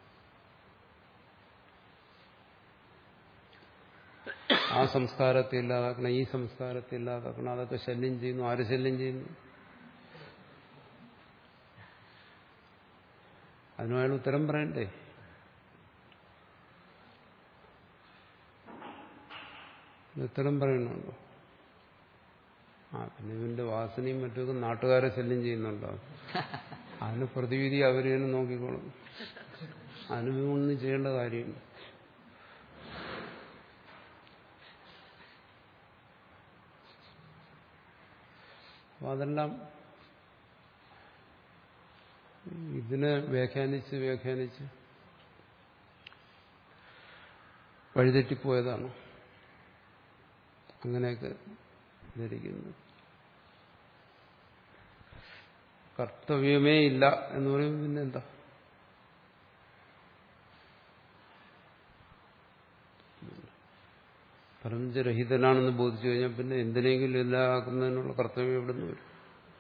ആ സംസ്കാരത്തെ ഇല്ലാതാക്കണം ഈ സംസ്കാരത്തെ ഇല്ലാതാക്കണം അതൊക്കെ ശല്യം ചെയ്യുന്നു ആര് ശല്യം ചെയ്യുന്നു അതിനും അയാൾ ഉത്തരം പറയണ്ടേ ഉത്തരം പറയണുണ്ടോ ആ പിന്നെ ഇവന്റെ വാസനയും മറ്റൊക്കെ നാട്ടുകാരെ ശല്യം ചെയ്യുന്നുണ്ടോ അതിന് പ്രതിവിധി അവർ തന്നെ നോക്കിക്കോളും അതിന് ഒന്നും ചെയ്യേണ്ട കാര്യമില്ല അപ്പൊ അതെല്ലാം ഇതിനെ വ്യാഖ്യാനിച്ച് വ്യാഖ്യാനിച്ച് വഴിതെറ്റിപ്പോയതാണ് അങ്ങനെയൊക്കെ ധരിക്കുന്നു കർത്തവ്യമേ ഇല്ല എന്ന് പറയുമ്പോൾ പിന്നെ എന്താ പ്രപഞ്ചരഹിതനാണെന്ന് ബോധിച്ചു കഴിഞ്ഞാൽ പിന്നെ എന്തിനെങ്കിലും ഇല്ലാതാക്കുന്നതിനുള്ള കർത്തവ്യം എവിടെ നിന്ന് വരും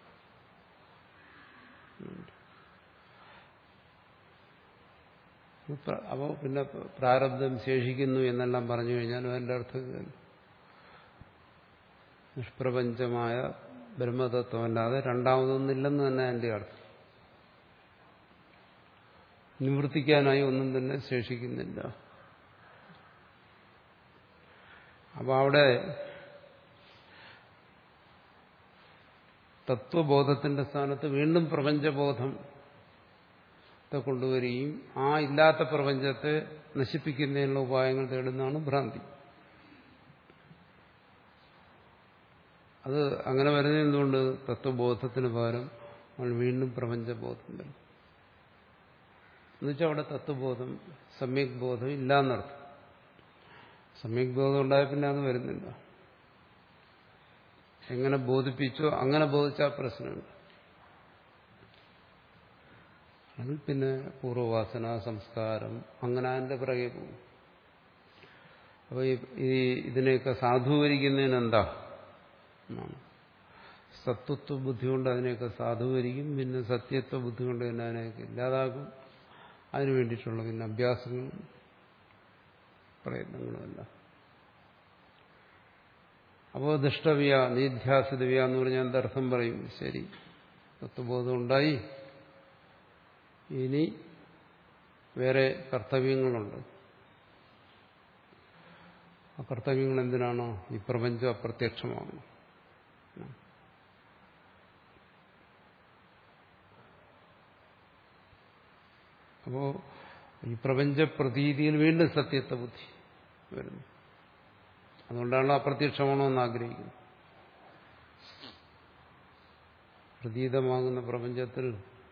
അപ്പോൾ പിന്നെ പ്രാരബ്ധം ശേഷിക്കുന്നു എന്നെല്ലാം പറഞ്ഞു കഴിഞ്ഞാൽ അതിൻ്റെ അർത്ഥം നിഷ്പ്രപഞ്ചമായ ബ്രഹ്മതത്വമല്ലാതെ രണ്ടാമതൊന്നില്ലെന്ന് തന്നെ എൻ്റെ അർത്ഥം നിവർത്തിക്കാനായി ഒന്നും തന്നെ ശേഷിക്കുന്നില്ല അപ്പോൾ അവിടെ തത്വബോധത്തിന്റെ സ്ഥാനത്ത് വീണ്ടും പ്രപഞ്ചബോധം കൊണ്ടുവരികയും ആ ഇല്ലാത്ത പ്രപഞ്ചത്തെ നശിപ്പിക്കുന്നതിനുള്ള ഉപായങ്ങൾ തേടുന്നതാണ് ഭ്രാന്തി അത് അങ്ങനെ വരുന്നത് എന്തുകൊണ്ട് തത്വബോധത്തിന് പകരം നമ്മൾ വീണ്ടും പ്രപഞ്ചബോധം വരും എന്നുവെച്ചാൽ അവിടെ തത്വബോധം സമ്യക് ബോധം ഇല്ലാന്നർത്ഥം സമ്യക് ബോധം ഉണ്ടായ പിന്നെ അത് വരുന്നില്ല എങ്ങനെ ബോധിപ്പിച്ചോ അങ്ങനെ ബോധിച്ചാൽ പ്രശ്നമുണ്ട് അതിൽ പിന്നെ പൂർവ്വവാസന സംസ്കാരം അങ്ങനെ അതിൻ്റെ പിറകെ പോകും അപ്പോൾ ഈ ഇതിനെയൊക്കെ സാധൂകരിക്കുന്നതിന് എന്താ എന്നാണ് സത്വത്വ ബുദ്ധി കൊണ്ട് അതിനെയൊക്കെ സാധൂകരിക്കും പിന്നെ സത്യത്വ ബുദ്ധി കൊണ്ട് തന്നെ അതിനെയൊക്കെ ഇല്ലാതാക്കും അതിനു വേണ്ടിയിട്ടുള്ള പിന്നെ അഭ്യാസങ്ങളും പ്രയത്നങ്ങളുമല്ല അപ്പോൾ ദുഷ്ടവ്യ നിധ്യാസിതവ്യ എന്ന് പറഞ്ഞാൽ എന്തർത്ഥം പറയും ശരി തത്വബോധം ഉണ്ടായി ഇനി വേറെ കർത്തവ്യങ്ങളുണ്ട് ആ കർത്തവ്യങ്ങൾ എന്തിനാണോ ഈ പ്രപഞ്ചം അപ്രത്യക്ഷമാണ് അപ്പോ ഈ പ്രപഞ്ച പ്രതീതിയിൽ വീണ്ടും സത്യത്വ ബുദ്ധി വരുന്നു അതുകൊണ്ടാണല്ലോ അപ്രത്യക്ഷമാണോ എന്ന് ആഗ്രഹിക്കുന്നത് പ്രതീതമാകുന്ന പ്രപഞ്ചത്തിൽ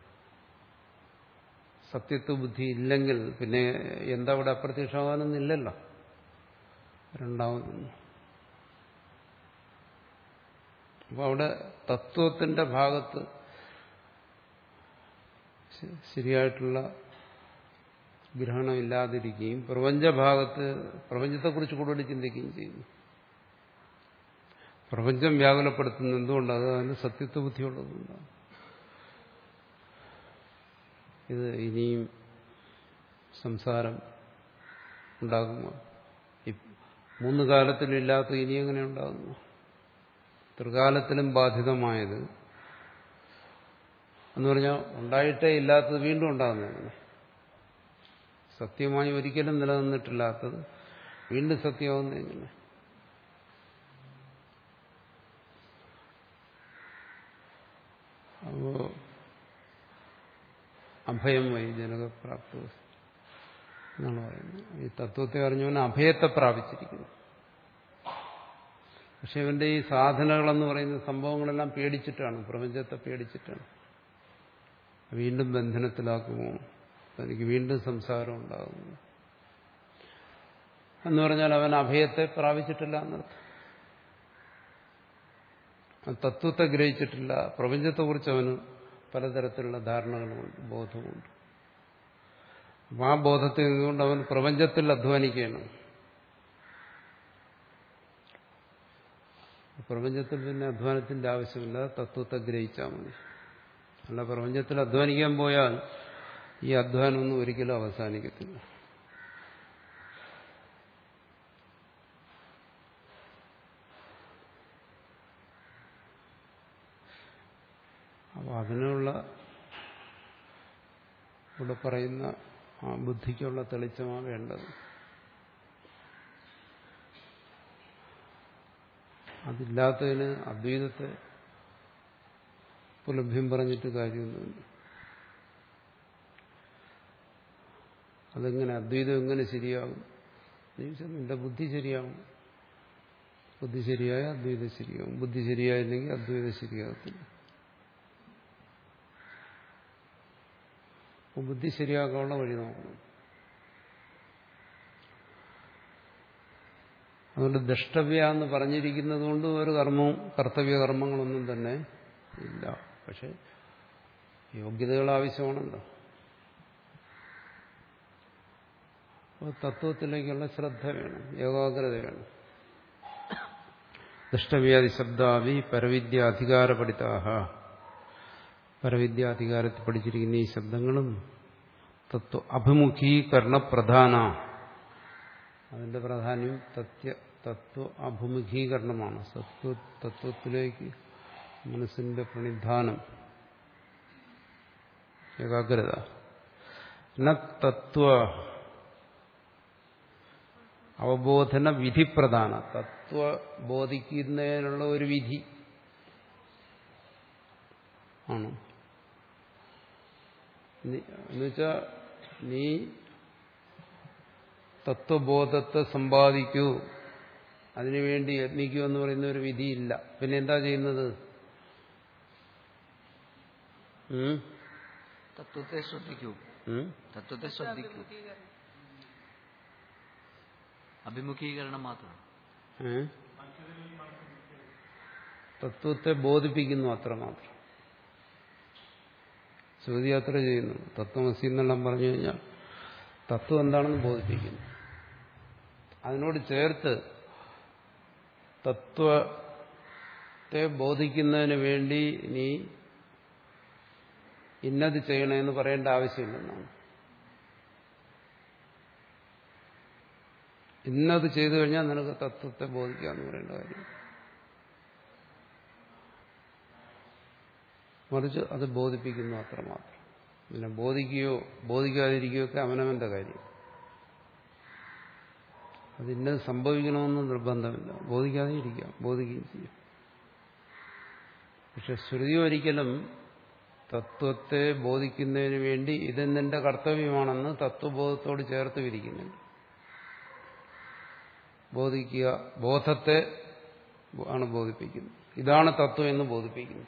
സത്യത്വ ബുദ്ധി ഇല്ലെങ്കിൽ പിന്നെ എന്താ അവിടെ അപ്രത്യക്ഷമാകാനൊന്നില്ലല്ലോ രണ്ടാമതൊന്നും അപ്പോൾ അവിടെ തത്വത്തിന്റെ ഭാഗത്ത് ശ- ശരിയായിട്ടുള്ള ഗ്രഹണം ഇല്ലാതിരിക്കുകയും പ്രപഞ്ചഭാഗത്ത് പ്രപഞ്ചത്തെക്കുറിച്ച് കൂടുതൽ ചിന്തിക്കുകയും ചെയ്യുന്നു പ്രപഞ്ചം വ്യാകുലപ്പെടുത്തുന്നത് എന്തുകൊണ്ട് അത് അതിന് സത്യത്വ ബുദ്ധിയുള്ളതുകൊണ്ടാണ് ഇത് ഇനിയും സംസാരം ഉണ്ടാകുമോ ഈ മൂന്ന് കാലത്തിലും ഇല്ലാത്ത ഇനി എങ്ങനെ ഉണ്ടാകുന്നു ത്രികാലത്തിലും ബാധിതമായത് എന്ന് പറഞ്ഞാൽ ഉണ്ടായിട്ടേ ഇല്ലാത്തത് വീണ്ടും ഉണ്ടാകുന്നതാണ് സത്യമായി ഒരിക്കലും നിലനിന്നിട്ടില്ലാത്തത് വീണ്ടും സത്യമാവുന്ന എങ്ങനെ അപ്പോ അഭയം വൈ ജനകപ്രാപ്ത എന്നാണ് പറയുന്നത് ഈ തത്വത്തെ അറിഞ്ഞവൻ അഭയത്തെ പ്രാപിച്ചിരിക്കുന്നു പക്ഷെ ഇവന്റെ ഈ സാധനകളെന്ന് പറയുന്ന സംഭവങ്ങളെല്ലാം പേടിച്ചിട്ടാണ് പ്രപഞ്ചത്തെ പേടിച്ചിട്ടാണ് വീണ്ടും ബന്ധനത്തിലാക്കുമോ തനിക്ക് വീണ്ടും സംസാരം ഉണ്ടാകുന്നു എന്ന് പറഞ്ഞാൽ അവൻ അഭയത്തെ പ്രാപിച്ചിട്ടില്ല എന്നർത്ഥം ആ തത്വത്തെ ഗ്രഹിച്ചിട്ടില്ല പ്രപഞ്ചത്തെക്കുറിച്ച് അവന് പലതരത്തിലുള്ള ധാരണകളുമുണ്ട് ബോധമുണ്ട് അപ്പം ആ ബോധത്തിൽ നിന്നുകൊണ്ട് അവൻ പ്രപഞ്ചത്തിൽ അധ്വാനിക്കുകയാണ് പ്രപഞ്ചത്തിൽ പിന്നെ അധ്വാനത്തിന്റെ ആവശ്യമില്ല തത്വത്തെ ഗ്രഹിച്ചാൽ മതി അല്ല പ്രപഞ്ചത്തിൽ അധ്വാനിക്കാൻ പോയാൽ ഈ അധ്വാനമൊന്നും ഒരിക്കലും അവസാനിക്കത്തില്ല അപ്പോൾ അതിനുള്ള ഇവിടെ പറയുന്ന ആ ബുദ്ധിക്കുള്ള തെളിച്ചമാണ് വേണ്ടത് അതില്ലാത്തതിന് അദ്വൈതത്തെ പുലഭ്യം പറഞ്ഞിട്ട് കാര്യമൊന്നുമില്ല അതെങ്ങനെ അദ്വൈതം എങ്ങനെ ശരിയാകും എന്ന് ചോദിച്ചാൽ നിന്റെ ബുദ്ധി ശരിയാകും ബുദ്ധി ശരിയായ അദ്വൈതം ശരിയാകും ബുദ്ധി ശരിയായില്ലെങ്കിൽ അദ്വൈതം ശരിയാകത്തില്ല അപ്പോൾ ബുദ്ധി ശരിയാക്കാനുള്ള വഴി നോക്കണം അതുകൊണ്ട് ദ്രഷ്ടവ്യ എന്ന് പറഞ്ഞിരിക്കുന്നത് കൊണ്ട് ഒരു കർമ്മവും കർത്തവ്യ കർമ്മങ്ങളൊന്നും തന്നെ ഇല്ല പക്ഷെ യോഗ്യതകൾ ആവശ്യമാണല്ലോ അപ്പോൾ തത്വത്തിലേക്കുള്ള ശ്രദ്ധ വേണം ഏകാഗ്രത വേണം ദുഷ്ടവ്യാധി ശബ്ദാവി പരവിദ്യ അധികാര പഠിതാഹ പരവിദ്യാധികാരത്തിൽ പഠിച്ചിരിക്കുന്ന ഈ ശബ്ദങ്ങളും തത്വ അഭിമുഖീകരണ പ്രധാന അതിന്റെ പ്രാധാന്യം തത്വ തത്വ അഭിമുഖീകരണമാണ് സത്വ തത്വത്തിലേക്ക് മനസ്സിന്റെ പ്രണിധാനം ഏകാഗ്രത ന തത്വ അവബോധന വിധിപ്രധാന തത്വ ബോധിക്കുന്നതിനുള്ള ഒരു വിധി ആണ് എന്നുവെച്ചാൽ നീ തത്വബോധത്തെ സമ്പാദിക്കൂ അതിനുവേണ്ടി യത്നിക്കൂ എന്ന് പറയുന്ന ഒരു വിധിയില്ല പിന്നെ എന്താ ചെയ്യുന്നത് ഉം? തത്വത്തെ ശ്രദ്ധിക്കൂ ഉം? തത്വത്തെ ശ്രദ്ധിക്കൂ അഭിമുഖീകരണം മാത്രം ഏ? തത്വത്തെ ബോധിപ്പിക്കുന്നു അത്രമാത്രം ശ്രുതിയാത്ര ചെയ്യുന്നു തത്വമസി എന്നെല്ലാം പറഞ്ഞു കഴിഞ്ഞാൽ തത്വം എന്താണെന്ന് ബോധിപ്പിക്കുന്നു അതിനോട് ചേർത്ത് തത്വത്തെ ബോധിക്കുന്നതിന് വേണ്ടി നീ ഇന്നത് ചെയ്യണമെന്ന് പറയേണ്ട ആവശ്യമില്ലെന്നാണ് ഇന്നത് ചെയ്തു കഴിഞ്ഞാൽ നിനക്ക് തത്വത്തെ ബോധിക്കാമെന്ന് പറയേണ്ട കാര്യം മറിച്ച് അത് ബോധിപ്പിക്കുന്നു അത്രമാത്രം പിന്നെ ബോധിക്കുകയോ ബോധിക്കാതിരിക്കുകയോ ഒക്കെ അവനവന്റെ കാര്യം അത് ഇന്നത് സംഭവിക്കണമെന്ന് നിർബന്ധമില്ല ബോധിക്കാതെ ഇരിക്കാം ബോധിക്കുകയും ചെയ്യും പക്ഷെ ശ്രുതി ഒരിക്കലും തത്വത്തെ ബോധിക്കുന്നതിന് വേണ്ടി ഇത് നിന്റെ കർത്തവ്യമാണെന്ന് തത്വബോധത്തോട് ചേർത്ത് വിധിക്കുന്നുണ്ട് ബോധിക്കുക ബോധത്തെ ആണ് ബോധിപ്പിക്കുന്നത് ഇതാണ് തത്വം എന്ന് ബോധിപ്പിക്കുന്നത്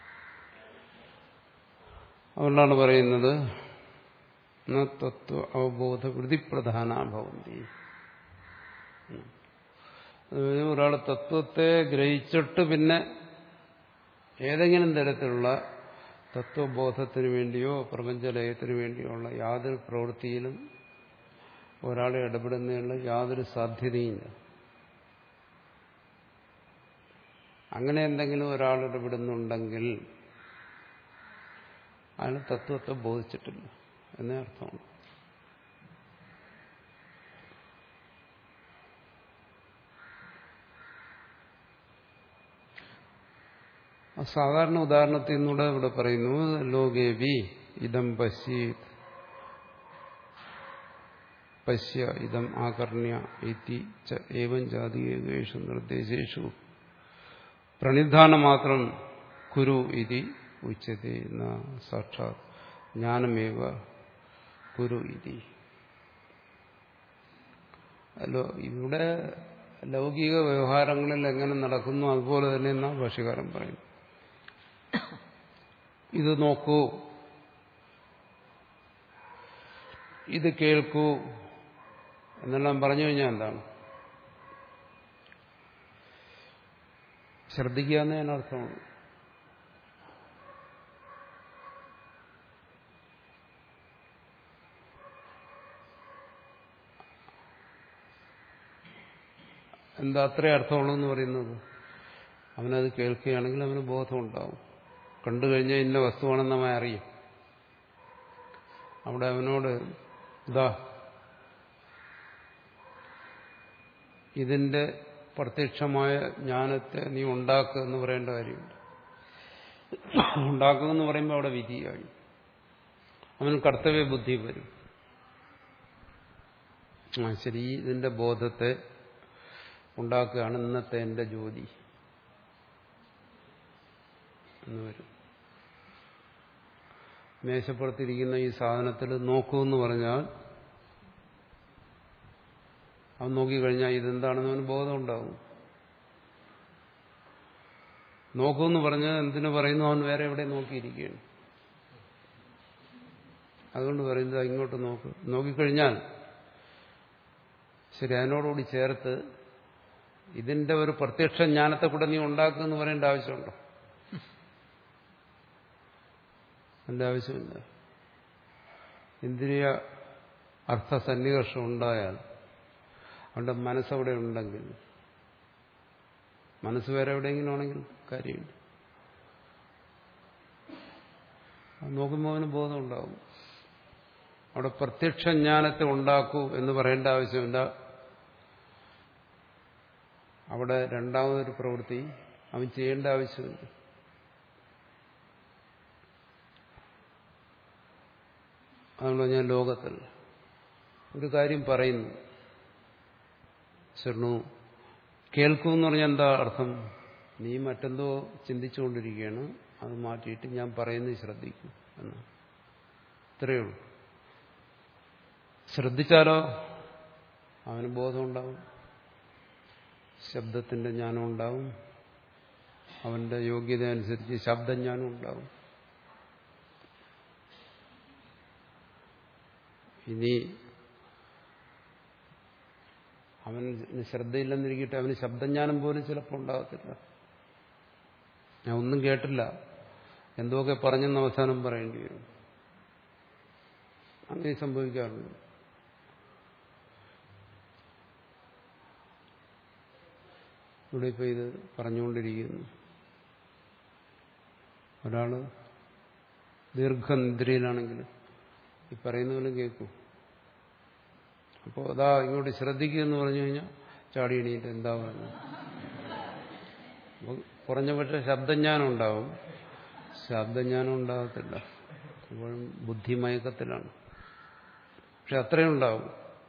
അതുകൊണ്ടാണ് പറയുന്നത് ന തത്വ അവബോധ വൃതിപ്രധാന ഭവന്തി ഒരാൾ തത്വത്തെ ഗ്രഹിച്ചിട്ട് പിന്നെ ഏതെങ്കിലും തരത്തിലുള്ള തത്വബോധത്തിന് വേണ്ടിയോ പ്രപഞ്ചലയത്തിന് വേണ്ടിയോ ഉള്ള യാതൊരു പ്രവൃത്തിയിലും ഒരാളെ ഇടപെടുന്നതിനുള്ള യാതൊരു സാധ്യതയില്ല അങ്ങനെ എന്തെങ്കിലും ഒരാൾ ഇടപെടുന്നുണ്ടെങ്കിൽ അയാൾ തത്വത്തെ ബോധിച്ചിട്ടില്ല എന്നേ അർത്ഥമാണ് ആ സാധാരണ ഉദാഹരണത്തിൽ നിന്നൂടെ ഇവിടെ പറയുന്നു ലോകേവി ഇതം പശ്യത് പശ്യ ഇതം ആകർണ്യ ഇതി ച ഏവം ജാതീയേഷു നിർദ്ദേശേഷു പ്രണിധാനമാത്രം കുരു ഇതി ഉച്ചത്തെ ന സാക്ഷാത് ജ്ഞാനമേവ കുരു ഇതി അല്ലോ ഇവിടെ ലൗകിക വ്യവഹാരങ്ങളിൽ എങ്ങനെ നടക്കുന്നു അതുപോലെ തന്നെ എന്നാ ഭാഷകാരൻ പറയും ഇത് നോക്കൂ ഇത് കേൾക്കൂ എന്നെല്ലാം പറഞ്ഞു കഴിഞ്ഞാൽ എന്താണ് ശ്രദ്ധിക്കുക എന്ന് ഞാൻ അർത്ഥമാണ് എന്താ അത്രേ അർത്ഥമുള്ളൂ എന്ന് പറയുന്നത് അവനത് കേൾക്കുകയാണെങ്കിൽ അവന് ബോധം ഉണ്ടാവും കണ്ടു കഴിഞ്ഞാൽ ഇന്ന വസ്തുവാണെന്ന് അവൻ അറിയും അവിടെ അവനോട് ഇതാ ഇതിന്റെ പ്രത്യക്ഷമായ ജ്ഞാനത്തെ നീ ഉണ്ടാക്കുക എന്ന് പറയേണ്ട കാര്യമുണ്ട് ഉണ്ടാക്കുക എന്ന് പറയുമ്പോൾ അവിടെ വിധിയായി അവൻ കർത്തവ്യ ബുദ്ധി വരും ആ ശരി ഇതിന്റെ ബോധത്തെ ഉണ്ടാക്കുകയാണ് ഇന്നത്തെ എന്റെ ജോലി എന്ന് വരും മേശപ്പുറത്തിരിക്കുന്ന ഈ സാധനത്തിൽ നോക്കൂ എന്ന് പറഞ്ഞാൽ അവൻ നോക്കിക്കഴിഞ്ഞാൽ ഇതെന്താണെന്ന് അവന് ബോധം ഉണ്ടാവും നോക്കൂ എന്ന് പറഞ്ഞാൽ എന്തിനു പറയുന്നു അവൻ വേറെ എവിടെ നോക്കിയിരിക്കുകയാണ് അതുകൊണ്ട് പറയുന്നത് ഇങ്ങോട്ട് നോക്ക് നോക്കിക്കഴിഞ്ഞാൽ ശരി അതിനോടുകൂടി ചേർത്ത് ഇതിന്റെ ഒരു പ്രത്യക്ഷ ജ്ഞാനത്തെ കൂടെ നീ ഉണ്ടാക്കുമെന്ന് പറയേണ്ട ആവശ്യമുണ്ടോ എന്റെ ആവശ്യമില്ല ഇന്ദ്രിയ അർത്ഥസന്നികർഷം ഉണ്ടായാൽ അവന്റെ മനസ്സവിടെ ഉണ്ടെങ്കിൽ മനസ്സ് വേറെ എവിടെയെങ്കിലും ആണെങ്കിൽ കാര്യമില്ല നോക്കുമ്പോൾ അവന് ബോധം ഉണ്ടാവും അവിടെ പ്രത്യക്ഷ ജ്ഞാനത്തെ ഉണ്ടാക്കൂ എന്ന് പറയേണ്ട ആവശ്യമില്ല അവിടെ രണ്ടാമതൊരു പ്രവൃത്തി അവൻ ചെയ്യേണ്ട ആവശ്യമില്ല അതുകൊണ്ട് ഞാൻ ലോകത്തിൽ ഒരു കാര്യം പറയുന്നു ശരണു കേൾക്കൂ എന്ന് പറഞ്ഞാൽ എന്താ അർത്ഥം നീ മറ്റെന്തോ ചിന്തിച്ചുകൊണ്ടിരിക്കുകയാണ് അത് മാറ്റിയിട്ട് ഞാൻ പറയുന്നത് ശ്രദ്ധിക്കും എന്ന് ഇത്രയേ ഉള്ളൂ ശ്രദ്ധിച്ചാലോ അവന് ബോധമുണ്ടാവും ശബ്ദത്തിന്റെ ജ്ഞാനം ഉണ്ടാവും അവന്റെ യോഗ്യത അനുസരിച്ച് ശബ്ദജ്ഞാനം ഉണ്ടാവും ഇനി അവന് ശ്രദ്ധയില്ലെന്നിരിക്കട്ടെ അവന് ശബ്ദജ്ഞാനം പോലും ചിലപ്പോൾ ഉണ്ടാകത്തില്ല ഞാൻ ഒന്നും കേട്ടില്ല എന്തൊക്കെ പറഞ്ഞെന്ന് അവസാനം പറയേണ്ടി വരും അങ്ങനെ സംഭവിക്കാറുണ്ട് ഇവിടെ ഇപ്പോൾ ഇത് പറഞ്ഞുകൊണ്ടിരിക്കുന്നു ഒരാള് ദീർഘനിദ്രയിലാണെങ്കിൽ ഈ പറയുന്ന പോലെ കേൾക്കും അപ്പോൾ അതാ ഇങ്ങോട്ട് ശ്രദ്ധിക്കുക എന്ന് പറഞ്ഞു കഴിഞ്ഞാൽ ചാടി എണീറ്റ് എന്താ പറഞ്ഞു അപ്പോൾ കുറഞ്ഞ പക്ഷേ ശബ്ദജ്ഞാനം ഉണ്ടാവും ശബ്ദജ്ഞാനം ഉണ്ടാകത്തില്ല അപ്പോഴും ബുദ്ധിമയക്കത്തിലാണ് പക്ഷെ അത്രയും ഉണ്ടാവും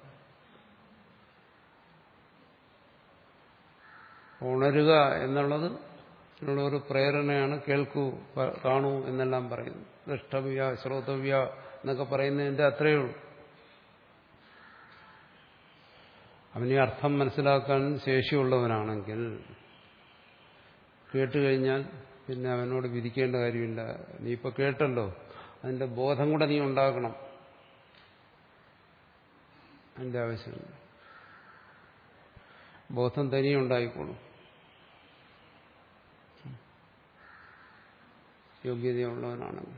ഉണരുക എന്നുള്ളത് ഉള്ള ഒരു പ്രേരണയാണ് കേൾക്കൂ കാണൂ എന്നെല്ലാം പറയുന്നു ദൃഷ്ടവ്യ ശ്രോതവ്യ എന്നൊക്കെ പറയുന്നതിന്റെ അത്രയേ ഉള്ളൂ അവന് അർത്ഥം മനസ്സിലാക്കാൻ ശേഷിയുള്ളവനാണെങ്കിൽ കേട്ടുകഴിഞ്ഞാൽ പിന്നെ അവനോട് വിധിക്കേണ്ട കാര്യമില്ല നീ ഇപ്പൊ കേട്ടല്ലോ അതിന്റെ ബോധം കൂടെ നീ ഉണ്ടാക്കണം അതിന്റെ ആവശ്യമില്ല ബോധം തനിയെ ഉണ്ടായിക്കോളും യോഗ്യതയുള്ളവനാണെങ്കിൽ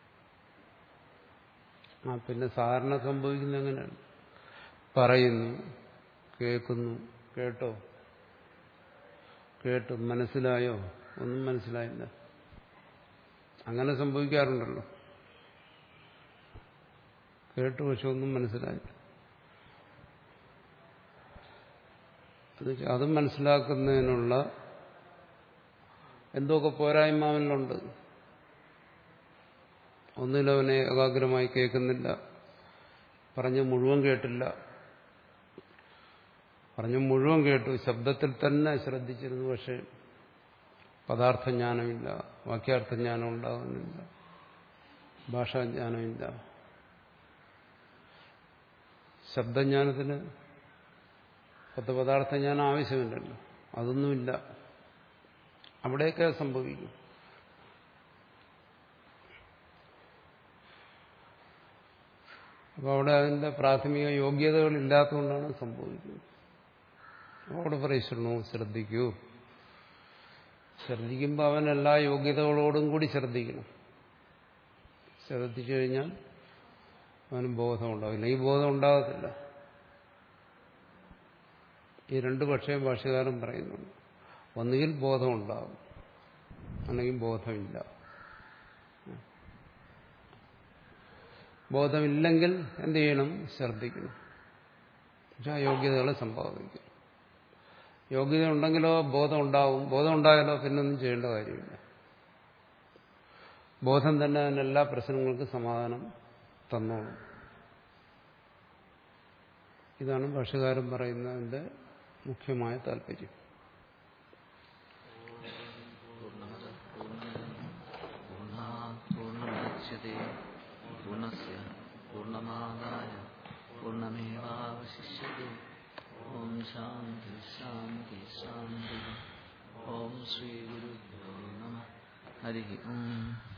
ആ പിന്നെ സാധാരണ സംഭവിക്കുന്ന എങ്ങനെയാണ് പറയുന്നു കേൾക്കുന്നു കേട്ടോ കേട്ടു മനസ്സിലായോ ഒന്നും മനസ്സിലായില്ല അങ്ങനെ സംഭവിക്കാറുണ്ടല്ലോ കേട്ടു പക്ഷെ ഒന്നും മനസ്സിലായില്ല അത് അതും മനസ്സിലാക്കുന്നതിനുള്ള എന്തൊക്കെ പോരായ്മ അവനിലുണ്ട് ഒന്നിലും അവനെ ഏകാഗ്രമായി കേൾക്കുന്നില്ല പറഞ്ഞ് മുഴുവൻ കേട്ടില്ല പറഞ്ഞു മുഴുവൻ കേട്ടു ശബ്ദത്തിൽ തന്നെ ശ്രദ്ധിച്ചിരുന്നു പക്ഷെ പദാർത്ഥജ്ഞാനമില്ല വാക്യാർത്ഥജ്ഞാനം ഉണ്ടാകുന്നില്ല ഭാഷാജ്ഞാനമില്ല ശബ്ദജ്ഞാനത്തിന് പത്ത് പദാർത്ഥജ്ഞാനം ആവശ്യമില്ലല്ലോ അതൊന്നുമില്ല അവിടെയൊക്കെ സംഭവിക്കും അപ്പോൾ അവിടെ അതിന്റെ പ്രാഥമിക യോഗ്യതകൾ ഇല്ലാത്തതുകൊണ്ടാണ് സംഭവിക്കുന്നത് അവിടെ പറയണു ശ്രദ്ധിക്കൂ ശ്രദ്ധിക്കുമ്പോൾ അവൻ എല്ലാ യോഗ്യതകളോടും കൂടി ശ്രദ്ധിക്കണം ശ്രദ്ധിച്ചു കഴിഞ്ഞാൽ അവന് ബോധം ഉണ്ടാവില്ല ഈ ബോധം ഉണ്ടാകത്തില്ല ഈ രണ്ട് പക്ഷേ ഭാഷകാരൻ പറയുന്നുണ്ട് ഒന്നുകിൽ ബോധം ഉണ്ടാകും അല്ലെങ്കിൽ ബോധമില്ല ബോധമില്ലെങ്കിൽ എന്ത് ചെയ്യണം ശ്രദ്ധിക്കണം പക്ഷെ ആ യോഗ്യതകളെ സമ്പാദിക്കും യോഗ്യത ഉണ്ടെങ്കിലോ ബോധം ഉണ്ടാവും ബോധം ഉണ്ടായാലോ പിന്നൊന്നും ചെയ്യേണ്ട കാര്യമില്ല ബോധം തന്നെ അതിന് എല്ലാ പ്രശ്നങ്ങൾക്കും സമാധാനം തന്നോളും ഇതാണ് ഭാഷകാരൻ പറയുന്നതിന്റെ മുഖ്യമായ താല്പര്യം പൂർണ്ണമുദച്യത്തെ പൂർണ്ണസ്യ പൂർണ്ണമാദായ പൂർണ്ണമേവാവശിഷ്യത്തെ ഓം ശാന്തി ശാന്തി ശാന്തി ഓം ശ്രീ ഗുരുഭ്യോ നമ ഹരി ഓം